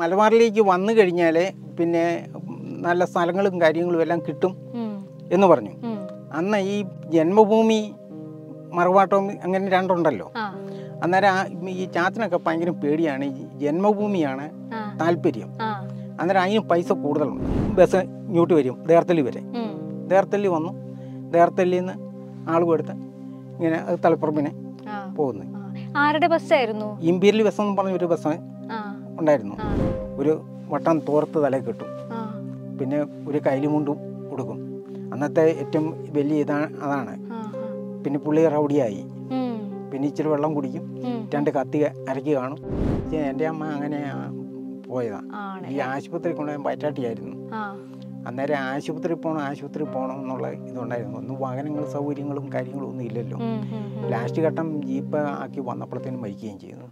മലബാറിലേക്ക് വന്നു കഴിഞ്ഞാൽ പിന്നെ നല്ല സ്ഥലങ്ങളും കാര്യങ്ങളും എല്ലാം കിട്ടും ഉം, എന്ന് പറഞ്ഞു ഉം. അന്ന് ഈ ജന്മഭൂമി മറുവാട്ടം അങ്ങനെ രണ്ടുണ്ടല്ലോ ആ, അന്നേരം ആ ഈ ചാച്ചനൊക്കെ ഭയങ്കര പേടിയാണ് ഈ ജന്മഭൂമിയാണ് ആ, താല്പര്യം ആ. അന്നേരം അതിന് പൈസ കൂടുതലുണ്ട് ബസ് ഇങ്ങോട്ട് വരും ദേർത്തല്ലി വരെ ഉം, ദേർത്തല്ലി വന്നു ദേർത്തല്ലിയിൽ നിന്ന് ആളും എടുത്ത് ഇങ്ങനെ അത് തളിപ്പറമ്പിനെ ആ, പോകുന്നത് ആ. ആരുടെ ബസ്സായിരുന്നു ഇമ്പീരിയൽ ബസ് എന്ന് പറഞ്ഞ ഒരു ബസ് ആ, ഉണ്ടായിരുന്നു ആ, ഒരു വട്ടം തോർത്ത് തലയിൽ കിട്ടും ആ, പിന്നെ ഒരു കൈലിമുണ്ടും കൊടുക്കും അന്നത്തെ ഏറ്റവും വലിയ ഇതാണ് അതാണ് ആ, ആ. പിന്നെ പുള്ളി റൗഡിയായി ഉം, പിന്നെ ഇച്ചിരി വെള്ളം കുടിക്കും ഉം. രണ്ട് കത്തി അരക്കി കാണും പക്ഷേ എൻ്റെ അമ്മ അങ്ങനെ പോയതാണ് ആണ് ഈ ആശുപത്രി കൊണ്ടുപോയി വയറ്റാട്ടിയായിരുന്നു ആ, അന്നേരം ആശുപത്രി പോകണം ആശുപത്രി പോകണം എന്നുള്ള ഇതുണ്ടായിരുന്നു ഒന്നും വാഹനങ്ങൾ സൗകര്യങ്ങളും കാര്യങ്ങളും ഒന്നും ഇല്ലല്ലോ ഉം, ഉം, ഉം. ലാസ്റ്റ് ഘട്ടം ജീപ്പ് ആക്കി വന്നപ്പോഴത്തേനും മരിക്കുകയും ചെയ്തു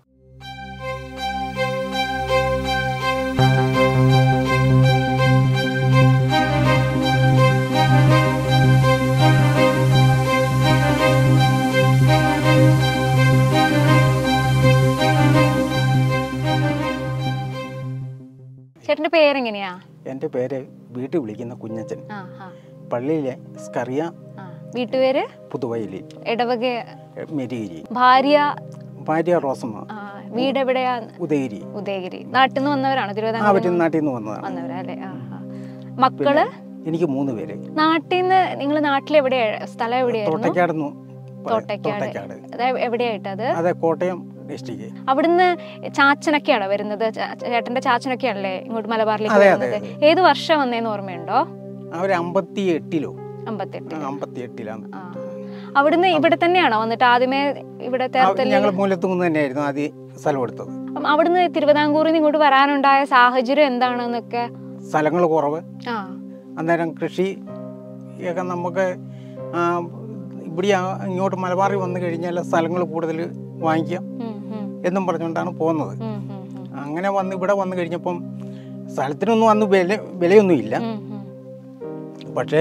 ചേട്ടന്റെ പേരെങ്ങനെയാ എൻ്റെ പേര് വീട്ടിൽ വിളിക്കുന്ന കുഞ്ഞച്ചൻ ആ, ആ, പള്ളിയിലെ സ്കറിയ ആ. വീട്ടുപേര് പുതുവയലിൽ ഇടവക മെരിഗിരി ഭാര്യ ഭാര്യ റോസമ്മ ആ, വീട് എവിടെയാ ഉദയഗിരി ഉദയഗിരി നാട്ടിൽ നിന്ന് വന്നവരാണോ ആ തിരുവിതാംകൂർ പറ്റുന്ന നാട്ടിൽ നിന്ന് വന്നതാണ് വന്നവരാ അല്ലേ ആ, ആ. മക്കള് എനിക്ക് മൂന്ന് പേര് നാട്ടിൽ നിന്ന് നിങ്ങൾ നാട്ടിൽ എവിടെയാ സ്ഥലം എവിടെയായിരുന്നു തോട്ടക്കാട് നിന്ന് തോട്ടയ്ക്കാട് തോട്ടക്കാട് അതായത് എവിടെയായിട്ട് അത് അതെ കോട്ടയം ഡിസ്ട്രിക്ട് അവിടുന്ന് ചാച്ചനൊക്കെയാണോ വരുന്നത് ചാ- ചേട്ടന്റെ ചാച്ചനൊക്കെയാണല്ലേ ഇങ്ങോട്ട് മലബാറിലേക്ക് അതെ, അതെ, വരുന്നത് ഏത് വർഷം വന്നേന്ന് ഓർമ്മയുണ്ടോ അവർ അമ്പത്തി എട്ടിലോ അമ്പത്തെട്ട് അമ്പത്തി എട്ടിലാണ് ആ. അവിടുന്ന് ഇവിടെ തന്നെയാണോ വന്നിട്ട് ആദ്യമേ ഇവിടെ തേർത്തല്ലി ഞങ്ങൾ മൂലത്തുനിന്ന് തന്നെയായിരുന്നു ആദ്യം സ്ഥലം എടുത്തത് അപ്പം അവിടുന്ന് തിരുവിതാംകൂറിൽ നിന്ന് ഇങ്ങോട്ട് വരാനുണ്ടായ സാഹചര്യം എന്താണെന്നൊക്കെ സ്ഥലങ്ങൾ കുറവ് ആ അന്നേരം കൃഷി ഒക്കെ നമുക്ക് ആ, ഇവിടെ ആ- ഇങ്ങോട്ട് മലബാറിൽ വന്നു കഴിഞ്ഞാൽ സ്ഥലങ്ങൾ കൂടുതൽ വാങ്ങിക്കാം ഉം, ഉം, എന്നും പറഞ്ഞുകൊണ്ടാണ് പോകുന്നത് ഉം, ഉം, ഉം, അങ്ങനെ വന്ന് ഇവിടെ വന്നു കഴിഞ്ഞപ്പം സ്ഥലത്തിനൊന്നും അന്ന് വില വിലയൊന്നുമില്ല ഉം, ഉം. പക്ഷേ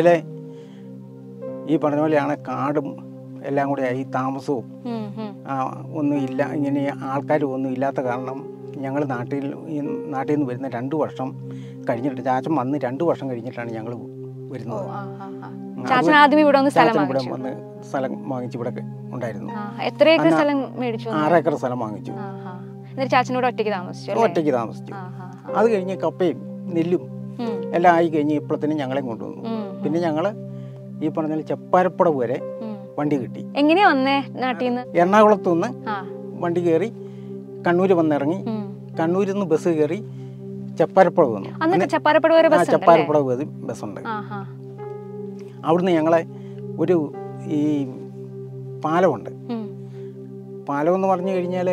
ഈ പറഞ്ഞ പോലെയാണ് കാടും എല്ലാം കൂടെ ആയി താമസവും ഉം, ഉം. ആ, ഒന്നും ഇല്ല ഇങ്ങനെ ആൾക്കാരും ഒന്നും ഇല്ലാത്ത കാരണം ഞങ്ങൾ നാട്ടിൽ ഈ നാട്ടിൽ നിന്ന് വരുന്ന രണ്ട് വർഷം കഴിഞ്ഞിട്ട് ചാച്ചൻ വന്ന് രണ്ട് വർഷം കഴിഞ്ഞിട്ടാണ് ഞങ്ങൾ ഓ, വരുന്നത് ആ, ആ, ആ. ചാച്ചൻ ആദ്യം ഇവിടെ ഒന്ന് സ്ഥലം ചാച്ചൻ ഇവിടെ വാങ്ങിച്ചു വന്ന് സ്ഥലം വാങ്ങിച്ച് ഇവിടെ ഉണ്ടായിരുന്നു ആ, എത്ര ഏക്കർ അന്ന് സ്ഥലം മേടിച്ചു വന്നു? ആറ് ഏക്കർ സ്ഥലം വാങ്ങിച്ചു ആ, ആ. എന്നിട്ട് ചാച്ചനോട് ഒറ്റയ്ക്ക് താമസിച്ചു അല്ലേ? ഒറ്റയ്ക്ക് താമസിച്ചു ആ, ആ, ആ. അത് കഴിഞ്ഞ് കപ്പയും നെല്ലും ഉം, എല്ലാം ആയി കഴിഞ്ഞ് ഇപ്പോഴത്തേനും ഞങ്ങളെയും കൊണ്ടുവന്നു ഉം, പിന്നെ ഞങ്ങൾ ഈ പറഞ്ഞ ചെപ്പാരപ്പടവ് വരെ ഉം. വണ്ടി കിട്ടി എങ്ങനെയാ വന്നേ നാട്ടിൽ നിന്ന് എറണാകുളത്തു നിന്ന് ആ വണ്ടി കയറി കണ്ണൂർ വന്നിറങ്ങി ഉം. കണ്ണൂരിൽ നിന്ന് ബസ് കയറി ചെപ്പാരപ്പുഴ വന്നു അന്ന് ചപ്പാരപ്പട വരെ ആ ബസ് ഉണ്ടല്ലേ ചെപ്പാരപ്പുഴ വരെ ബസ്സുണ്ട് ആ ആ അവിടുന്ന് ഞങ്ങളെ ഒരു ഈ പാലമുണ്ട് ഉം, പാലം എന്ന് പറഞ്ഞു കഴിഞ്ഞാൽ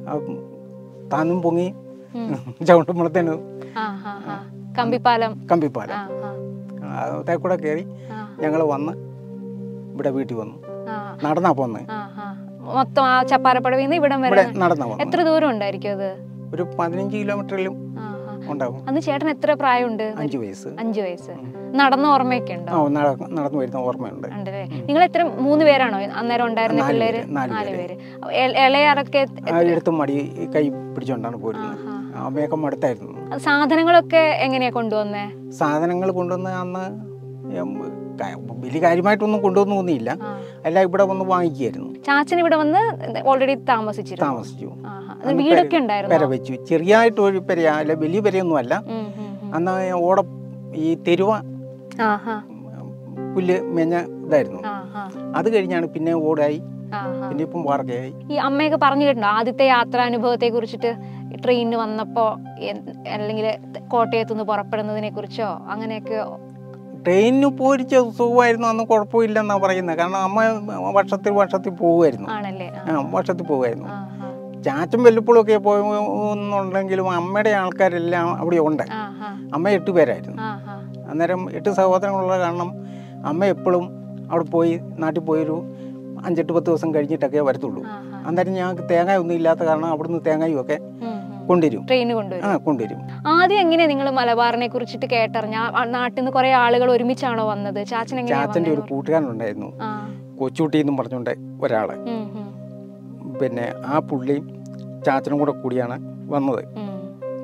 താന്നും പൊങ്ങി ഉം. ചവിട്ടുമ്പോഴത്തേന് ആ ആ ആ കമ്പിപ്പാലം കമ്പിപ്പാലം ആ ആ അതേ കൂടെ കയറി ആ ഞങ്ങൾ വന്ന് ഇവിടെ വീട്ടിൽ വന്നു ആ നടന്നാ പോന്ന് ആ ആ മൊത്തം ആ ചപ്പാരപ്പടവിൽ നിന്ന് ഇവിടം ഇവിടെ വരെ നടന്നാ പോന്ന് എത്ര ദൂരം ഉണ്ടായിരിക്കും അത് ഒരു പതിനഞ്ച് കിലോമീറ്ററിലും ആ ആ ഉണ്ടാവും അന്ന് ചേട്ടൻ എത്ര പ്രായമുണ്ട് അഞ്ച് വയസ്സ് അഞ്ചു വയസ്സ് നടന്ന ഓർമ്മയൊക്കെ ഉണ്ടോ ആ നട- നടന്നു വരുന്ന ഓർമ്മയുണ്ട് ഉണ്ടല്ലേ നിങ്ങൾ എത്ര മൂന്ന് പേരാണോ അന്നേരം ഉണ്ടായിരുന്ന നാല് പിള്ളേര് പേര്, നാല് നാല് പേര് എ- ഇളയാറൊക്കെ ആ എടുത്ത് മടി കൈ പിടിച്ചോണ്ടാണ് പോരുന്നത് ആ, അമ്മയൊക്കെ മടുത്തായിരുന്നു അത് സാധനങ്ങളൊക്കെ എങ്ങനെയാ കൊണ്ടുവന്നേ സാധനങ്ങൾ കൊണ്ടുവന്ന് അന്ന് ഉം, ക- വലിയ കാര്യമായിട്ടൊന്നും കൊണ്ടുവന്നു തോന്നിയില്ല ആ. എല്ലാം ഇവിടെ വന്ന് വാങ്ങിക്കുമായിരുന്നു ചാച്ചൻ ഇവിടെ വന്ന് ഓൾറെഡി താമസിച്ചിരുന്നു താമസിച്ചു ആഹാ. അത് വീടൊക്കെ ഉണ്ടായിരുന്നു പെര വെച്ചു ചെറിയായിട്ട് ഒരു പെര അല്ല വലിയ പെരയൊന്നും അല്ല അന്ന് ഓട ഈ തെരുവ ആഹാ പുല്ല് മെഞ്ഞ ഇതായിരുന്നു ആഹാ അത് കഴിഞ്ഞാണ് പിന്നെ ഓടായി ആഹാ പിന്നെ ഇപ്പം വാർക്കയായി ഈ അമ്മയൊക്കെ പറഞ്ഞു കേട്ടിട്ടുണ്ടോ ആദ്യത്തെ യാത്രാനുഭവത്തെ കുറിച്ചിട്ട് ട്രെയിനിന് വന്നപ്പോ അല്ലെങ്കിൽ കോട്ടയത്തു നിന്ന് പുറപ്പെടുന്നതിനെ കുറിച്ചോ അങ്ങനെയൊക്കെ ട്രെയിനിന് പോരിച്ച സുഖമായിരുന്നു അന്ന് കുഴപ്പമില്ലെന്നാ പറയുന്നത് കാരണം അമ്മ വർഷത്തിൽ വർഷത്തിൽ പോകുമായിരുന്നു ആണല്ലേ ആ, ആ വർഷത്തിൽ പോകുമായിരുന്നു ആഹാ, ചാച്ചൻ വല്ലപ്പോഴും ഒക്കെ പോകുന്നുണ്ടെങ്കിലും അമ്മയുടെ ആൾക്കാരെല്ലാം അവിടെ ഉണ്ട് ആഹാ, അമ്മ എട്ട് പേരായിരുന്നു ആഹാ. അന്നേരം എട്ട് സഹോദരങ്ങളുള്ള കാരണം അമ്മ എപ്പോഴും അവിടെ പോയി നാട്ടിൽ പോയൊരു അഞ്ചെട്ട് പത്ത് ദിവസം കഴിഞ്ഞിട്ടൊക്കെ വരത്തുള്ളൂ ആഹാ. അന്നേരം ഞങ്ങൾക്ക് തേങ്ങ ഒന്നും ഇല്ലാത്ത കാരണം അവിടുന്ന് തേങ്ങയും ഒക്കെ ഉം, ഉം. കൊണ്ടുവരും ട്രെയിന് കൊണ്ടുവരും ആ കൊണ്ടുവരും ആദ്യം എങ്ങനെയാ നിങ്ങൾ മലബാറിനെ കുറിച്ചിട്ട് കേട്ടറിഞ്ഞ ആ നാട്ടിൽ നിന്ന് കുറെ ആളുകൾ ഒരുമിച്ചാണോ വന്നത് ചാച്ചൻ എങ്ങനെയാ ചാച്ചൻ്റെ ഒരു വന്നത് കൂട്ടുകാരനുണ്ടായിരുന്നു ആ കൊച്ചുകുട്ടി എന്നും പറഞ്ഞുകൊണ്ട് ഒരാൾ ഉം, ഉം, പിന്നെ ആ പുള്ളിയും ചാച്ചനും കൂടെ കൂടിയാണ് വന്നത് ഉം.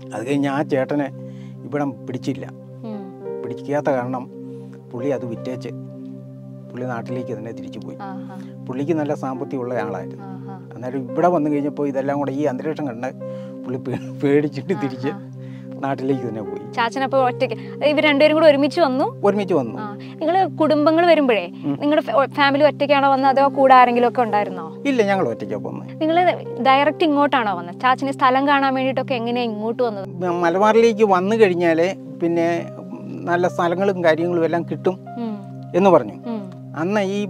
അത് കഴിഞ്ഞ് ആ ചേട്ടനെ ഇവിടെ പിടിച്ചില്ല ഉം. പിടിക്കാത്ത കാരണം പുള്ളി അത് വിറ്റേച്ച് പുള്ളി നാട്ടിലേക്ക് തന്നെ തിരിച്ചു പോയി ആഹാ. പുള്ളിക്ക് നല്ല സാമ്പത്തികമുള്ള ആളായിരുന്നു ആഹാ. അന്നേരം ഇവിടെ വന്നു കഴിഞ്ഞപ്പോൾ ഇതെല്ലാം കൂടെ ഈ അന്തരീക്ഷം കണ്ട് പുള്ളി പേ- പേടിച്ചിട്ട് തിരിച്ച് നാട്ടിലേക്ക് തന്നെ പോയി ചാച്ചനപ്പോ ഒറ്റയ്ക്ക് ഇവർ രണ്ടുപേരും കൂടെ ഒരുമിച്ച് വന്നു ഒരുമിച്ച് വന്നു ആ നിങ്ങൾ കുടുംബങ്ങൾ വരുമ്പോഴേ നിങ്ങളുടെ ഫാമിലി ഒറ്റയ്ക്കാണോ വന്നത് അതോ കൂടെ ആരെങ്കിലും ഒക്കെ ഉണ്ടായിരുന്നോ ഇല്ല ഞങ്ങൾ ഒറ്റയ്ക്കാണ് പോകുന്നത് നിങ്ങൾ ഡയറക്റ്റ് ഇങ്ങോട്ടാണോ വന്നത് ചാച്ചന് സ്ഥലം കാണാൻ വേണ്ടിയിട്ടൊക്കെ എങ്ങനെയാ ഇങ്ങോട്ട് വന്നത് മ- മലബാറിലേക്ക് വന്നു കഴിഞ്ഞാൽ പിന്നെ നല്ല സ്ഥലങ്ങളും കാര്യങ്ങളും എല്ലാം കിട്ടും ഉം. എന്ന് പറഞ്ഞു ഉം. അന്ന് ഈ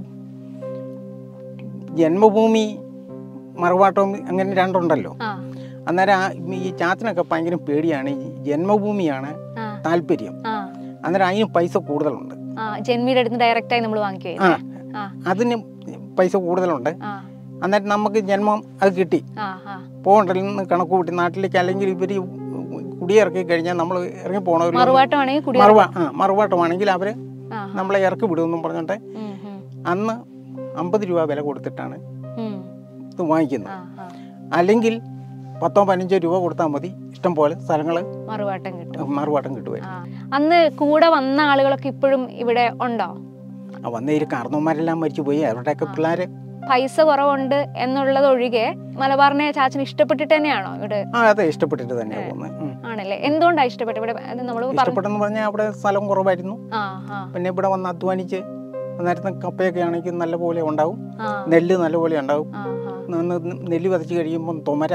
ജന്മഭൂമി മറുവാട്ടം അങ്ങനെ രണ്ടുണ്ടല്ലോ ആ അന്നേരം ആ ഈ ചാച്ചനൊക്കെ ഭയങ്കര പേടിയാണ് ഈ ജന്മഭൂമിയാണ് ആ താല്പര്യം ആ അന്നേരം അതിന് പൈസ കൂടുതലുണ്ട് ആ ജന്മിയുടെ അടുത്ത് ഡയറക്റ്റ് ആയി നമ്മൾ വാങ്ങിക്കുകയും ആ ആ അതിന് പൈസ കൂടുതലുണ്ട് ആ അന്നേരം നമുക്ക് ജന്മം അത് കിട്ടി ആ ആ പോകണ്ടെന്ന് കണക്ക് കൂട്ടി നാട്ടിലേക്ക് അല്ലെങ്കിൽ ഇവർ കുടിയിറക്കി കഴിഞ്ഞാൽ നമ്മൾ ഇറങ്ങി പോകണവർ മറുവാട്ടമാണെങ്കിൽ കുടി മറുവാ ആ മറുവാട്ടമാണെങ്കിൽ അവർ ആ നമ്മളെ ഇറക്കി വിടുമെന്നും പറഞ്ഞിട്ട് ഉം, ഉം, അന്ന് അമ്പത് രൂപ വില കൊടുത്തിട്ടാണ് ഉം. ഇത് വാങ്ങിക്കുന്നത് ആ ആ അല്ലെങ്കിൽ പത്തോ പതിനഞ്ചോ രൂപ കൊടുത്താൽ മതി ഇഷ്ടം പോലെ സ്ഥലങ്ങൾ മറുവാട്ടം കിട്ടും മറുവാട്ടം കിട്ടുമായിരുന്നു ആ അന്ന് കൂടെ വന്ന ആളുകളൊക്കെ ഇപ്പോഴും ഇവിടെ ഉണ്ടോ ആ വന്ന ഈ കാരണവന്മാരെല്ലാം മരിച്ചു പോയി അവരുടെയൊക്കെ പിള്ളേർ പൈസ കുറവുണ്ട് എന്നുള്ളത് ഒഴികെ മലബാറിനെ ചാച്ചന് ഇഷ്ടപ്പെട്ടിട്ട് തന്നെയാണോ ഇവിടെ ആ അതെ ഇഷ്ടപ്പെട്ടിട്ട് തന്നെയാണ് പോകുന്നത് ഉം. ആണല്ലേ എന്തുകൊണ്ടാണ് ഇഷ്ടപ്പെട്ടത് ഇവിടെ നമ്മൾ പറഞ്ഞു ഇഷ്ടപ്പെട്ടെന്ന് പറഞ്ഞാൽ അവിടെ സ്ഥലം കുറവായിരുന്നു ആ ആ പിന്നെ ഇവിടെ വന്ന് അധ്വാനിച്ച് നേരത്തെ കപ്പയൊക്കെ ആണെങ്കിൽ നല്ല പോലെ ഉണ്ടാവും ആ നെല്ല് നല്ല പോലെ ഉണ്ടാവും ആ ആ നിന്ന് നെല്ല് വിതച്ച് കഴിയുമ്പം തൊമര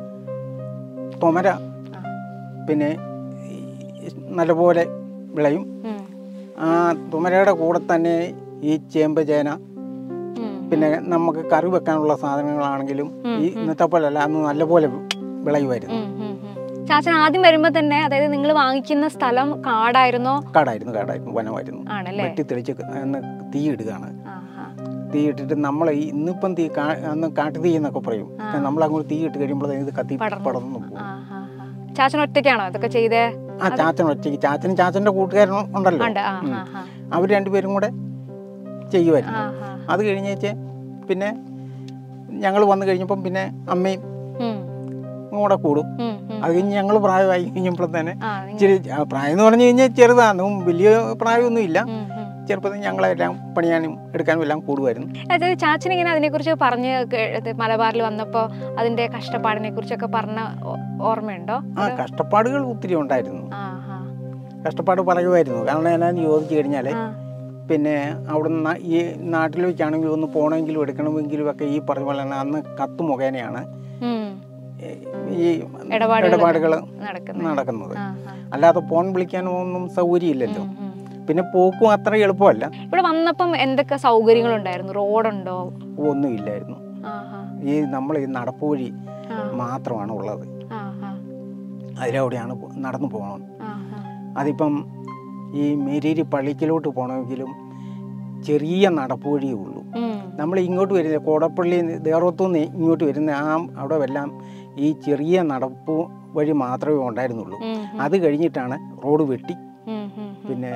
തൊമര ആ. പിന്നെ ഈ നല്ലപോലെ വിളയും ഉം, ആ തുമരയുടെ കൂടെ തന്നെ ഈ ചേമ്പ് ചേന ഉം, പിന്നെ നമുക്ക് കറി വെക്കാനുള്ള സാധനങ്ങളാണെങ്കിലും ഉം, ഈ ഇന്നത്തെ പോലെയല്ല അന്ന് നല്ലപോലെ വിളയുമായിരുന്നു ഉം, ഉം, ഉം. ചാച്ചൻ ആദ്യം വരുമ്പോ തന്നെ അതായത് നിങ്ങൾ വാങ്ങിക്കുന്ന സ്ഥലം കാടായിരുന്നോ കാടായിരുന്നു കാടായിരുന്നു വനമായിരുന്നു ആണല്ലേ വെട്ടി തെളിച്ച് അന്ന് തീ ഇടുകയാണ് ആ, ആ. തീ ഇട്ടിട്ട് നമ്മൾ ഇന്നിപ്പം തീ കാ- അന്ന് കാട്ടുതീ എന്നൊക്കെ പറയും നമ്മൾ അങ്ങോട്ട് തീ ഇട്ട് കഴിയുമ്പോൾ ഇത് കത്തി പടർന്നു. പടർന്നു പോകും ആ, ആ, ആ. ചാച്ചൻ ഒറ്റയ്ക്കാണോ ഇതൊക്കെ ചെയ്തേ ആ ചാച്ചൻ ഒറ്റയ്ക്ക് ചാച്ചനും ചാച്ചൻ്റെ കൂട്ടുകാരൻ ഉണ്ടല്ലോ ഉണ്ട് ആ ആ ആ അവർ രണ്ടുപേരും കൂടെ ചെയ്യുമായിരുന്നു ആ, ആ. അത് കഴിഞ്ഞേച്ച് പിന്നെ ഞങ്ങൾ വന്നു കഴിഞ്ഞപ്പം പിന്നെ അമ്മയും ഉം, കൂടെ കൂടും ഉം, ഉം. അത് കഴിഞ്ഞ് ഞങ്ങൾ പ്രായമായി കഴിഞ്ഞപ്പോൾ തന്നെ ആ, നിങ്ങ- ഇച്ചിരി ആ, പ്രായം എന്ന് പറഞ്ഞു കഴിഞ്ഞാൽ ചെറുതാണ് വലിയ പ്രായമൊന്നും ഇല്ല ഉം, ഉം. ചെറുപ്പത്തിൽ ഞങ്ങളെല്ലാം പണിയാനും എടുക്കാനും എല്ലാം കൂടുമായിരുന്നു അതായത് ചാച്ചൻ ഇങ്ങനെ അതിനെക്കുറിച്ച് പറഞ്ഞ് കേ- മലബാറിൽ വന്നപ്പോൾ അതിന്റെ കഷ്ടപ്പാടിനെ കുറിച്ചൊക്കെ പറഞ്ഞ ഓ- ഓർമ്മയുണ്ടോ ആ കഷ്ടപ്പാടുകൾ ഒത്തിരി ഉണ്ടായിരുന്നു ആ ആ കഷ്ടപ്പാട് പറയുമായിരുന്നു കാരണം എന്നാന്ന് ചോദിച്ചു കഴിഞ്ഞാൽ ആ. പിന്നെ അവിടെ നിന്ന് ഈ നാട്ടിലേക്കാണെങ്കിൽ ഒന്ന് പോകണമെങ്കിലും എടുക്കണമെങ്കിലും ഒക്കെ ഈ പറഞ്ഞ പോലെ തന്നെ അന്ന് കത്ത് മുഖേനയാണ് ഉം. ഈ ഇടപാടുകൾ ഇടപാടുകൾ നടക്കുന്നത് നടക്കുന്നത് ആ, ആ. അല്ലാതെ ഫോൺ വിളിക്കാനോ ഒന്നും സൗകര്യമില്ലല്ലോ ഉം, ഉം. പിന്നെ പോക്കും അത്ര എളുപ്പമല്ല ഇവിടെ വന്നപ്പം എന്തൊക്കെ സൗകര്യങ്ങളുണ്ടായിരുന്നു റോഡുണ്ടോ ഒന്നുമില്ലായിരുന്നു ആ ആ ഈ നമ്മൾ ഈ നടപ്പ് വഴി ആ മാത്രമാണ് ഉള്ളത് ആ ആ അതിലൂടെയാണ് പോ- നടന്നു പോകണം ആ ആ അതിപ്പം ഈ മേരീരി പള്ളിക്കലോട്ട് പോകണമെങ്കിലും ചെറിയ നടപ്പ് വഴിയേ ഉള്ളൂ ഉം. നമ്മൾ ഇങ്ങോട്ട് വരുന്ന കോടപ്പള്ളി ദേറത്തുനിന്ന് ഇങ്ങോട്ട് വരുന്ന ആ അവിടെ എല്ലാം ഈ ചെറിയ നടപ്പ് വഴി മാത്രമേ ഉണ്ടായിരുന്നുള്ളൂ ഉം, ഉം. അത് കഴിഞ്ഞിട്ടാണ് റോഡ് വെട്ടി ഉം, ഉം, ഉം. പിന്നെ